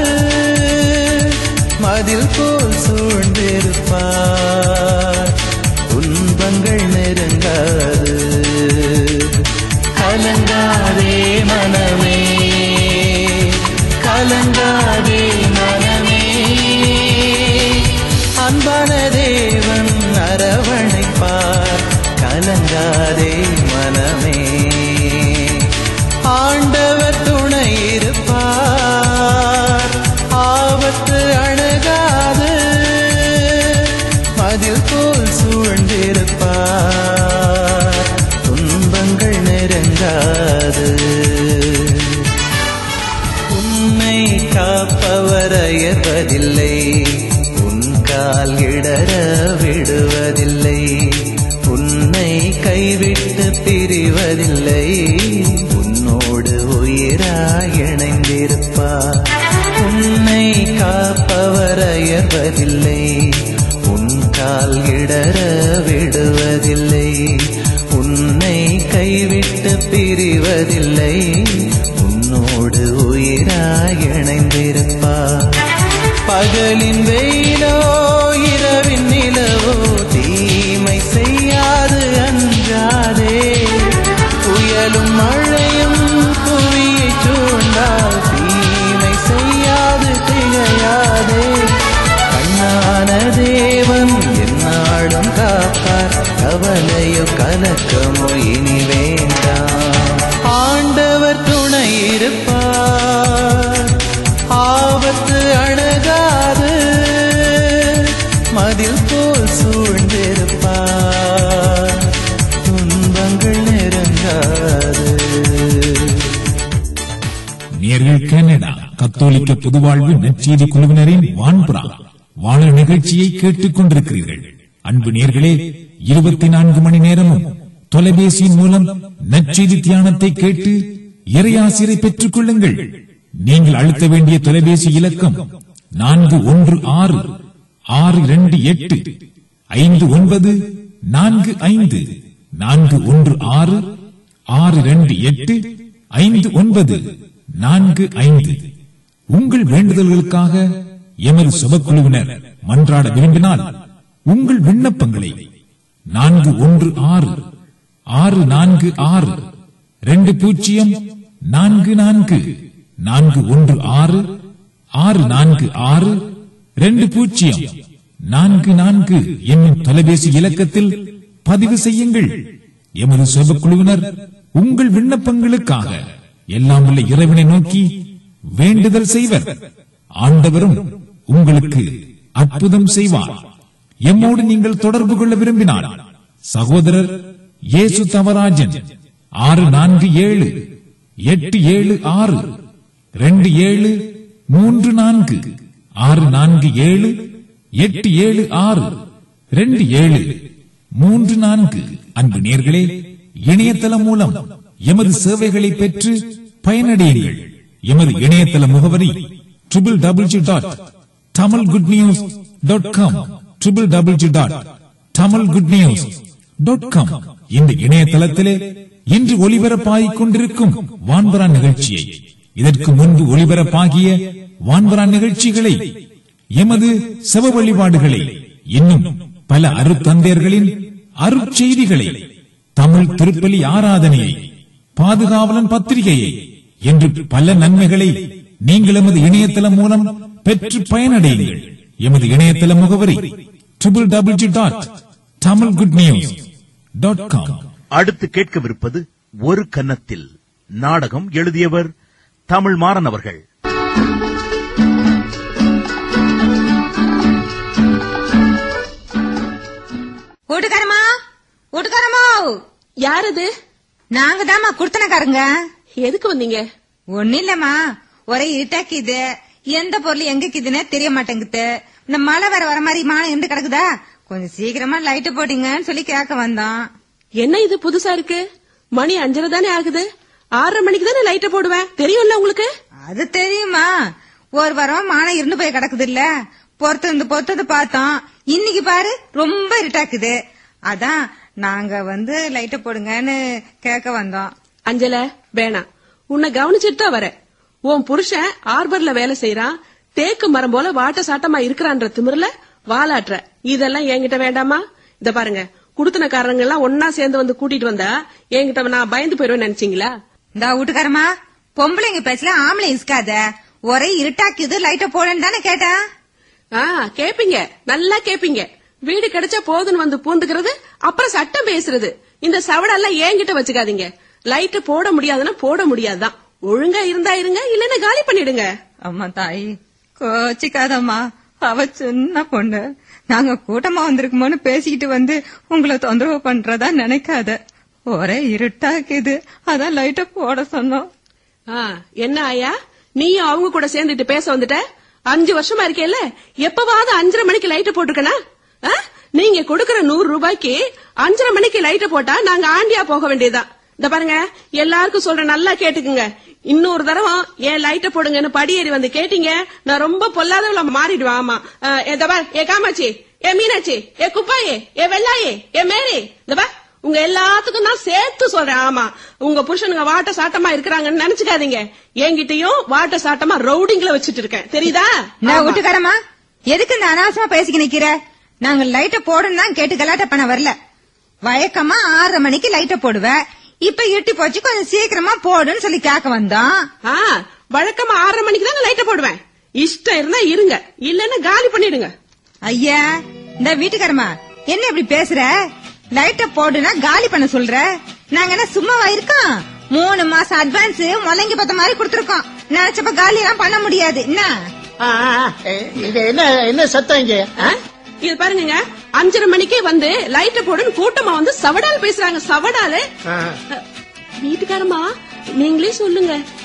S4: மதில் போல் சூழ்ந்திருப்பார் துன்பங்கள் நெருங்காது கலங்காதே மனமே கலங்காதே மனமே அன்பான தேவன் அரவணைப்பார் கலங்காதே மனமே ஆண்டவர் துணை இருப்பார் ஆபத்து அணுகாது மதில் போல் சூழ்ந்திருப்பார் துன்பங்கள் நெருங்காது உன்னை காப்பவர் அயர்வதில்லை உன் கால் இடர விடுவதில்லை உன்னை கைவிட்டு பிரிவதில்லை உன்னோடு உயிராய் இணைந்திருப்பார் உன்னை காப்பவர் அயர்வதில்லை உன் கால் இடர விடுவதில்லை உன்னை கைவிட்டு பிரிவதில்லை உன்னோடு உயிராய் இணைந்திருப்பார் பகலின் வெயிலோ இரவு
S3: எங்கள் கனடா கத்தோலிக்க பொதுவாழ்வு நற்செய்தி குழுவினரின் வான்புறா வாழ நிகழ்ச்சியை கேட்டுக் கொண்டிருக்கிறீர்கள் அன்பு நேர்களே இருபத்தி நான்கு மணி நேரமும் தொலைபேசியின் மூலம் நற்செய்தி தியானத்தை கேட்டு இறையாசிரை பெற்றுக் கொள்ளுங்கள் நீங்கள் அழுத்த வேண்டிய தொலைபேசி இலக்கம் நான்கு ஒன்று ஆறு ஆறு இரண்டு எட்டு ஐந்து ஒன்பது நான்கு ஐந்து நான்கு ஒன்று ஆறு ஆறு இரண்டு எட்டு ஐந்து ஒன்பது நான்கு ஐந்து உங்கள் வேண்டுதல்களுக்காக எமது சுபக்குழுவினர் மன்றாட விரும்பினால் உங்கள் விண்ணப்பங்களை நான்கு ஒன்று ஆறு ஆறு நான்கு ஆறு ரெண்டு பூஜ்ஜியம் நான்கு நான்கு நான்கு ஒன்று ஆறு ஆறு நான்கு ஆறு ரெண்டு பூஜ்ஜியம் நான்கு நான்கு என்னும் தொலைபேசி இலக்கத்தில் பதிவு செய்யுங்கள் எமது சுபக்குழுவினர் உங்கள் விண்ணப்பங்களுக்காக எல்லாம் உள்ள இறைவனை நோக்கி வேண்டுதல் செய்வர் ஆண்டவரும் உங்களுக்கு அற்புதம் செய்வார் எம்மோடு நீங்கள் தொடர்பு கொள்ள விரும்பினால் சகோதரர் இயேசு தவராஜன் ஆறு நான்கு ஏழு எட்டு ஏழு ஆறு ரெண்டு ஏழு மூன்று நான்கு ஆறு நான்கு ஏழு எட்டு ஏழு ஆறு ரெண்டு ஏழு மூன்று நான்கு அன்பு நேர்களே இணையதளம் மூலம் எமது சேவைகளை பெற்று பயனடையுங்கள் எமது இணையதள முகவரி triple W dot Tamil good news dot com triple W dot Tamil good news dot com இந்த இணையதளத்திலே இன்று ஒளிபரப்பாகிக் கொண்டிருக்கும் வான்பரா நிகழ்ச்சியை இதற்கு முன்பு ஒளிபரப்பாகிய வான்பரா நிகழ்ச்சிகளை எமது செவ வழிபாடுகளை இன்னும் பல அருத்தந்தையர்களின் அருட்செய்திகளை தமிழ் திருப்பலி ஆராதனையை பாதுகாவலன் பத்திரிகையை என்று பல நன்மைகளை நீங்கள் எமது இணையதளம் மூலம் பெற்று பயனடையுங்கள் எமது இணையதள முகவரி triple W dot Tamil good news dot com
S6: அடுத்து கேட்கவிருப்பது ஒரு கன்னத்தில் நாடகம் எழுதியவர் தமிழ் மாறன் அவர்கள்
S7: வீட்டுக்காரமா வீட்டுக்காரமா
S8: யார் அது
S7: நாங்க தாமா குடுத்தனக்காரங்க
S8: எதுக்கு வந்தீங்க
S7: ஒண்ணு இல்லம்மா ஒரே இருட்டாக்கிது எந்த பொருள் எங்கக்குதுன்னே தெரிய மாட்டேங்குது இந்த மழை வர வர மாதிரி மானம் இருந்து கிடக்குதா கொஞ்சம் சீக்கிரமா லைட் போட்டீங்கன்னு சொல்லி கேட்க வந்தோம்
S8: என்ன இது புதுசா இருக்கு மணி அஞ்சரை தானே ஆகுது ஆறரை மணிக்கு தானே லைட்ட போடுவேன் தெரியும்ல உங்களுக்கு
S7: அது தெரியுமா ஒரு வாரம் மானம் இருந்து போய் கிடக்குது இல்ல பொறுத்து இருந்து பொறுத்தது பார்த்தோம் இன்னைக்கு பாரு ரொம்ப இருட்டாக்குது அதான் நாங்க வந்து லைட்ட போடுங்கன்னு கேட்க வந்தோம்
S8: அஞ்சல வேணாம் உன்னை கவனிச்சிட்டு தான் வரேன் உன் புருஷன் ஆர்பர்ல வேலை செய்யறான் தேக்கு மரம் போல வாட்ட சாட்டமா இருக்கிறான்ற திமிர்ல வாலாட்டுற இதெல்லாம் என்கிட்ட வேண்டாமா இத பாருங்க குடுத்தனக்காரங்க எல்லாம் ஒன்னா சேர்ந்து வந்து கூட்டிட்டு வந்தா என்கிட்ட நான் பயந்து போயிருவேன் நினைச்சீங்களா
S7: இந்த வீட்டுக்காரமா பொம்பளைங்க பேசல ஆம்பளை இஸ்காத ஒரே இருட்டாக்குது லைட்ட போடன்னு தானே கேட்டேன்
S8: ஆ கேப்பீங்க நல்லா கேப்பீங்க வீடு கிடைச்சா போதுன்னு வந்து பூந்துக்கிறது அப்புறம் சட்டம் பேசுறது இந்த சவடெல்லாம் என்கிட்ட வச்சுக்காதீங்க லைட் போட முடியாதுன்னா போட முடியாதுதான் ஒழுங்கா இருந்தா இருங்க இல்லன்னா காலி பண்ணிடுங்க
S7: அம்மா தாய் கோச்சிக்காதம்மா அவ சின்ன பொண்ணு நாங்க கூட்டமா வந்திருக்குமோன்னு பேசிக்கிட்டு வந்து உங்களை தொந்தரவு பண்றதா நினைக்காத ஒரே இருட்டாக்குது அதான் லைட்ட போட சொன்னோம்
S8: ஆ, என்ன ஆயா நீயும் அவங்க கூட சேர்ந்துட்டு பேச வந்துட்ட அஞ்சு வருஷமா இருக்கேல்ல எப்பவாவது அஞ்சரை மணிக்கு லைட் போட்டுக்கனா ஆ? நீங்க கொடுக்கற நூறு ரூபாய்க்கு அஞ்சரை மணிக்கு லைட் போட்டா நாங்க ஆண்டியா போக வேண்டியதுதான் இந்த பாருங்க எல்லாருக்கும் சொல்றேன் நல்லா கேட்டுக்குங்க இன்னொரு தடவை ஏன் லைட்ட போடுங்கன்னு படியேறி வந்து கேட்டீங்க நான் ரொம்ப பொல்லாதவள மாறிடுவேன் ஆமா ஆ, இந்த பார் ஏ காமாச்சி ஏ மீனாட்சி ஏ குப்பாயே ஏ வெள்ளாயே ஏ மேரி இந்த பார் உங்க எல்லாத்துக்கும் நான் சேர்த்து சொல்றேன் ஆமா உங்க புருஷனுங்க வாட்ட சாட்டமா இருக்கிறாங்கன்னு நினைச்சுக்காதீங்க என்கிட்டயும் வாட்ட சாட்டமா ரவுடிங்ல வச்சுட்டு இருக்கேன் தெரியுதா
S7: நான்
S8: ஆமா.
S7: வீட்டுக்காரமா எதுக்கு இந்த அனாவசியமா பேசிக்க நிக்கிற நாங்க லைட்ட போடணும் தான் கேட்டு கலாட்ட பண்ண வரல வழக்கமா ஆறரை மணிக்கு லைட்ட போடுவேன் இப்ப இருட்டி போச்சு கொஞ்சம் சீக்கிரமா போடுன்னு சொல்லி கேட்க வந்தோம்
S8: ஆ, வழக்கமா ஆறரை மணிக்கு தாங்க லைட்ட போடுவேன் இஷ்டம் இருந்தா இருங்க இல்லன்னா காலி பண்ணிடுங்க
S7: ஐயா இந்த வீட்டுக்காரமா என்ன இப்படி பேசுற லைட்ட போடுனா காலி பண்ண சொல்ற நாங்க என்ன சும்மாவா இருக்கோம் மூணு மாசம் அட்வான்ஸ் முள்ளங்கி பத்த மாதிரி கொடுத்துருக்கோம் நினைச்சப்ப காலி எல்லாம் பண்ண முடியாது என்ன
S9: ஆ, ஆ, ஆ, இது என்ன என்ன சத்தம் இங்க
S8: ஆ? இது பாருங்க அஞ்சரை மணிக்கே வந்து லைட்ட போடுன்னு கூட்டமா வந்து சவடால் பேசுறாங்க சவடாலு
S9: ஆ,
S8: வீட்டுக்காரமா நீங்களே சொல்லுங்க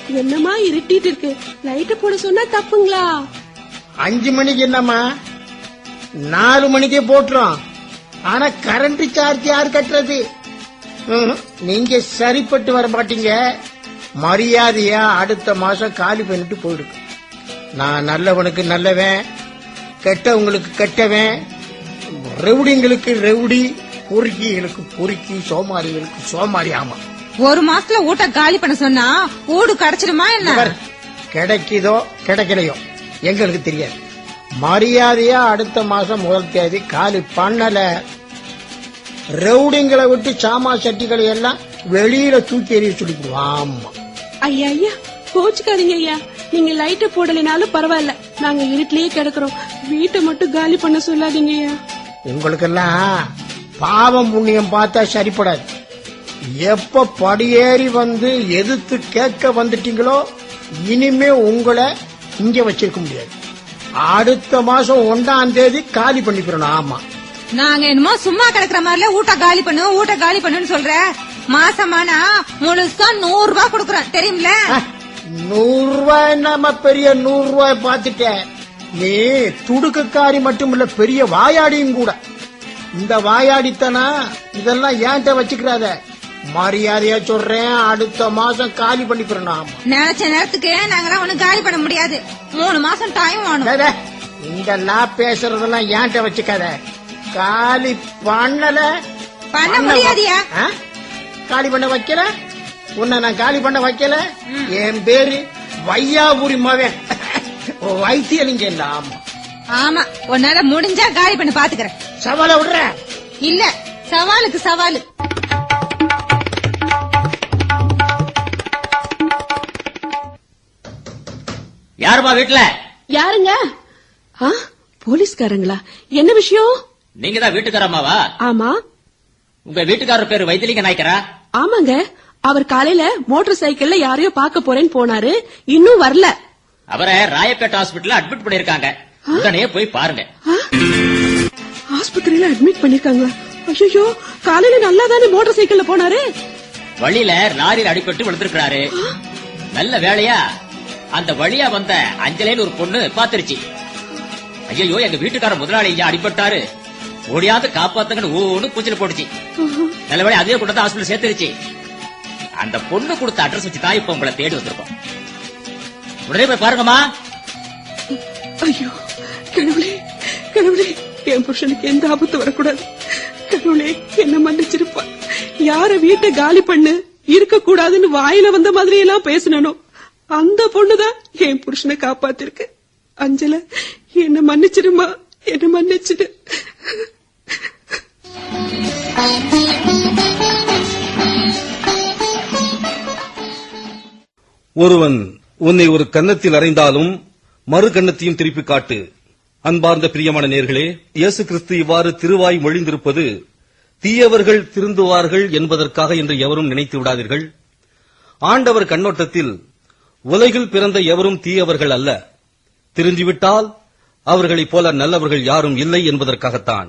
S8: என்னமா இருட்டிட்டு இருக்கு லைட் போட சொன்னா தப்புங்களா
S9: அஞ்சு மணிக்கு என்னம்மா நாலு மணிக்கே போட்டுரும் ஆனா கரண்ட் சார்ஜ் யார் கட்டுறது ம்ஹும். நீங்க சரிப்பட்டு வர மாட்டீங்க மரியாதையா அடுத்த மாசம் காலி பண்ணிட்டு போயிடுங்க நான் நல்லவனுக்கு நல்லவன் கெட்டவங்களுக்கு கெட்டவன் ரெவுடிங்களுக்கு ரெவுடி பொறுக்கிகளுக்கு பொறுக்கி சோமாரிகளுக்கு சோமாரி ஆமா
S7: ஒரு மாசத்துல ஊட்ட காலி பண்ண சொன்னா ஊடு கிடைச்சிடுமா என்ன
S9: பாரு, கிடைக்குதோ கிடைக்கலையோ எங்களுக்கு தெரியாது மரியாதையா அடுத்த மாசம் முதல் தேதி காலி பண்ணல ரவுடிங்களை விட்டு சாமா சட்டிகளை எல்லாம் வெளியில தூக்கி எறிய சொல்லிடுவோம் ஆமா
S8: ஐயா ஐயா கோச்சுக்காதீங்க ஐயா நீங்க லைட்ட போடலைனாலும் பரவாயில்ல நாங்க இருட்டிலேயே கிடக்குறோம் வீட்டை மட்டும் காலி பண்ண சொல்லாதீங்க ஐயா
S9: உங்களுக்கெல்லாம் பாவம் புண்ணியம் பார்த்தா சரிப்படாது எப்ப படியேறி வந்து எதிர்த்து கேட்க வந்துட்டீங்களோ இனிமே உங்களை இங்க வச்சிருக்க முடியாது அடுத்த மாசம் ஒன்றாம் தேதி காலி பண்ணிக்கிறோம் ஆமா
S7: நாங்க என்னமோ சும்மா கிடக்குற மாதிரில ஊட்ட காலி பண்ணு ஊட்ட காலி பண்ணுன்னு சொல்ற மாசமானா முழுசா நூறு ரூபாய் கொடுக்குறோம் தெரியுமில
S9: நூறு ரூபாய் நம்ம பெரிய நூறு ரூபாய் பார்த்துட்டேன் நீ துடுக்குக்காரி மட்டும் இல்ல பெரிய வாயாடியும் கூட இந்த வாயாடித்தனா இதெல்லாம் ஏன்ட்ட வச்சுக்கிறாத மரியாதையா சொல்றேன் அடுத்த மாசம் காலி பண்ணிக்கிறோம் ஆமா
S7: நினைச்ச நேரத்துக்கு நாங்களாம் ஒண்ணு காலி பண்ண முடியாது மூணு மாசம் டைம் வேணும்
S9: டேய், டேய், இந்த நான் பேசுறதெல்லாம் ஏன்ட்ட வச்சுக்காத காலி பண்ணல
S7: பண்ண முடியாதியா
S9: ஆ? காலி பண்ண வைக்கல உன்னை நான் காலி பண்ண வைக்கல என் பேரு வையாபுரி மகன் வைத்தியலிங்க இல்ல ஆமா
S7: ஆமா உன்னால முடிஞ்சா காலி பண்ணி பாத்துக்கிறேன்
S9: சவால விடுற
S7: இல்ல சவாலுக்கு சவாலு
S10: யாருமா வீட்டுல
S8: யாருங்க ஆ போலீஸ்காரங்களா என்ன விஷயம்
S10: நீங்க தான் வீட்டுக்காரம்மாவா
S8: ஆமா
S10: உங்க வீட்டுக்காரர் பேரு வைத்திலிங்க நாய்க்கரா
S8: ஆமாங்க அவர் காலையில மோட்டார் சைக்கிள்ல யாரையோ பார்க்க போறேன்னு போனாரு இன்னும் வரல
S10: அவரை ராயப்பேட்டை ஹாஸ்பிடல்ல அட்மிட் பண்ணிருக்காங்க உடனே போய் பாருங்க
S8: ஆஸ்பத்திரியில அட்மிட் பண்ணிருக்காங்களா ஐயோ காலையில நல்லா தானே மோட்டார் சைக்கிள்ல போனாரு
S10: வழியில லாரியில் அடிபட்டு விழுந்திருக்கிறாரு நல்ல வேலையா அந்த வழியா வந்த அஞ்சலேன்னு ஒரு பொண்ணு பாத்துருச்சு ஐயோ எங்க வீட்டுக்கார முதலாளி ஐயா அடிபட்டாரு ஓடியாந்து காப்பாத்துங்கன்னு ஓன்னு கூச்சல் போட்டுச்சு நல்ல வேலை அதே கொண்டு வந்து ஹாஸ்பிடல் சேர்த்துருச்சு அந்த பொண்ணு கொடுத்த அட்ரஸ் வச்சு தான் இப்ப உங்களை தேடி வந்திருக்கோம் உடனே போய் பாருங்கம்மா
S8: ஐயோ கடவுளே கடவுளே என் புருஷனுக்கு எந்த ஆபத்து வரக்கூடாது கடவுளே என்ன மன்னிச்சிருப்பா யார வீட்டை காலி பண்ணு இருக்க கூடாதுன்னு வாயில வந்த மாதிரி எல்லாம் பேசணும் அந்த பொண்ணுதான் என் புருஷனை காப்பாத்திருக்கு அஞ்சல என்ன மன்னிச்சிருமா என்ன மன்னிச்சிடு
S11: ஒருவன் உன்னை ஒரு கன்னத்தில் அறைந்தாலும் மறு கன்னத்தையும் திருப்பி காட்டு அன்பார்ந்த பிரியமான நேர்களே இயேசு கிறிஸ்து இவ்வாறு திருவாய் மொழிந்திருப்பது தீயவர்கள் திருந்துவார்கள் என்பதற்காக என்று எவரும் நினைத்து விடாதீர்கள் ஆண்டவர் கண்ணோட்டத்தில் உலகில் பிறந்த எவரும் தீயவர்கள் அல்ல திருந்திவிட்டால் அவர்களைப் போல நல்லவர்கள் யாரும் இல்லை என்பதற்காகத்தான்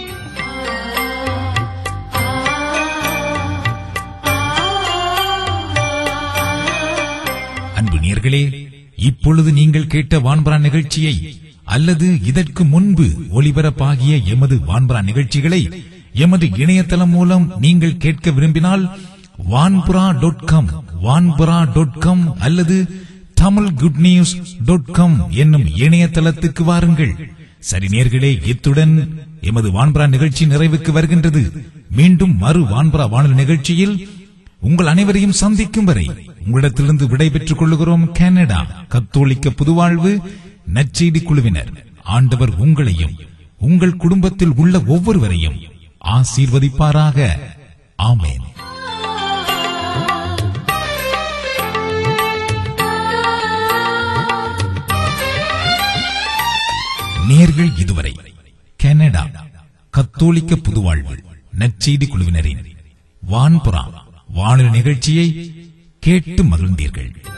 S3: அன்பு நேர்களே இப்பொழுது நீங்கள் கேட்ட வான்பரா நிகழ்ச்சியை அல்லது இதற்கு முன்பு ஒளிபரப்பாகிய எமது வான்பரா நிகழ்ச்சிகளை எமது இணையதளம் மூலம் நீங்கள் கேட்க விரும்பினால் வான்புரா டாட் காம் வான்புரா டாட் காம் அல்லது Tamil good news dot com என்னும் இணையதளத்துக்கு வாருங்கள் சரி நேர்களே இத்துடன் எமது வான்பரா நிகழ்ச்சி நிறைவுக்கு வருகின்றது மீண்டும் மறு வான்பரா வானொலி நிகழ்ச்சியில் உங்கள் அனைவரையும் சந்திக்கும் வரை உங்களிடத்திலிருந்து விடைபெற்றுக் கொள்கிறோம் கனடா கத்தோலிக்க புதுவாழ்வு நற்செய்தி குழுவினர் ஆண்டவர் உங்களையும் உங்கள் குடும்பத்தில் உள்ள ஒவ்வொருவரையும் ஆசீர்வதிப்பாராக ஆமேன் நேர்கள் இதுவரை கனடா கத்தோலிக்க புதுவாழ்வு நற்செய்தி குழுவினரின் வான்புறா வானொலி நிகழ்ச்சியை கேட்டு மகிழ்ந்தீர்கள்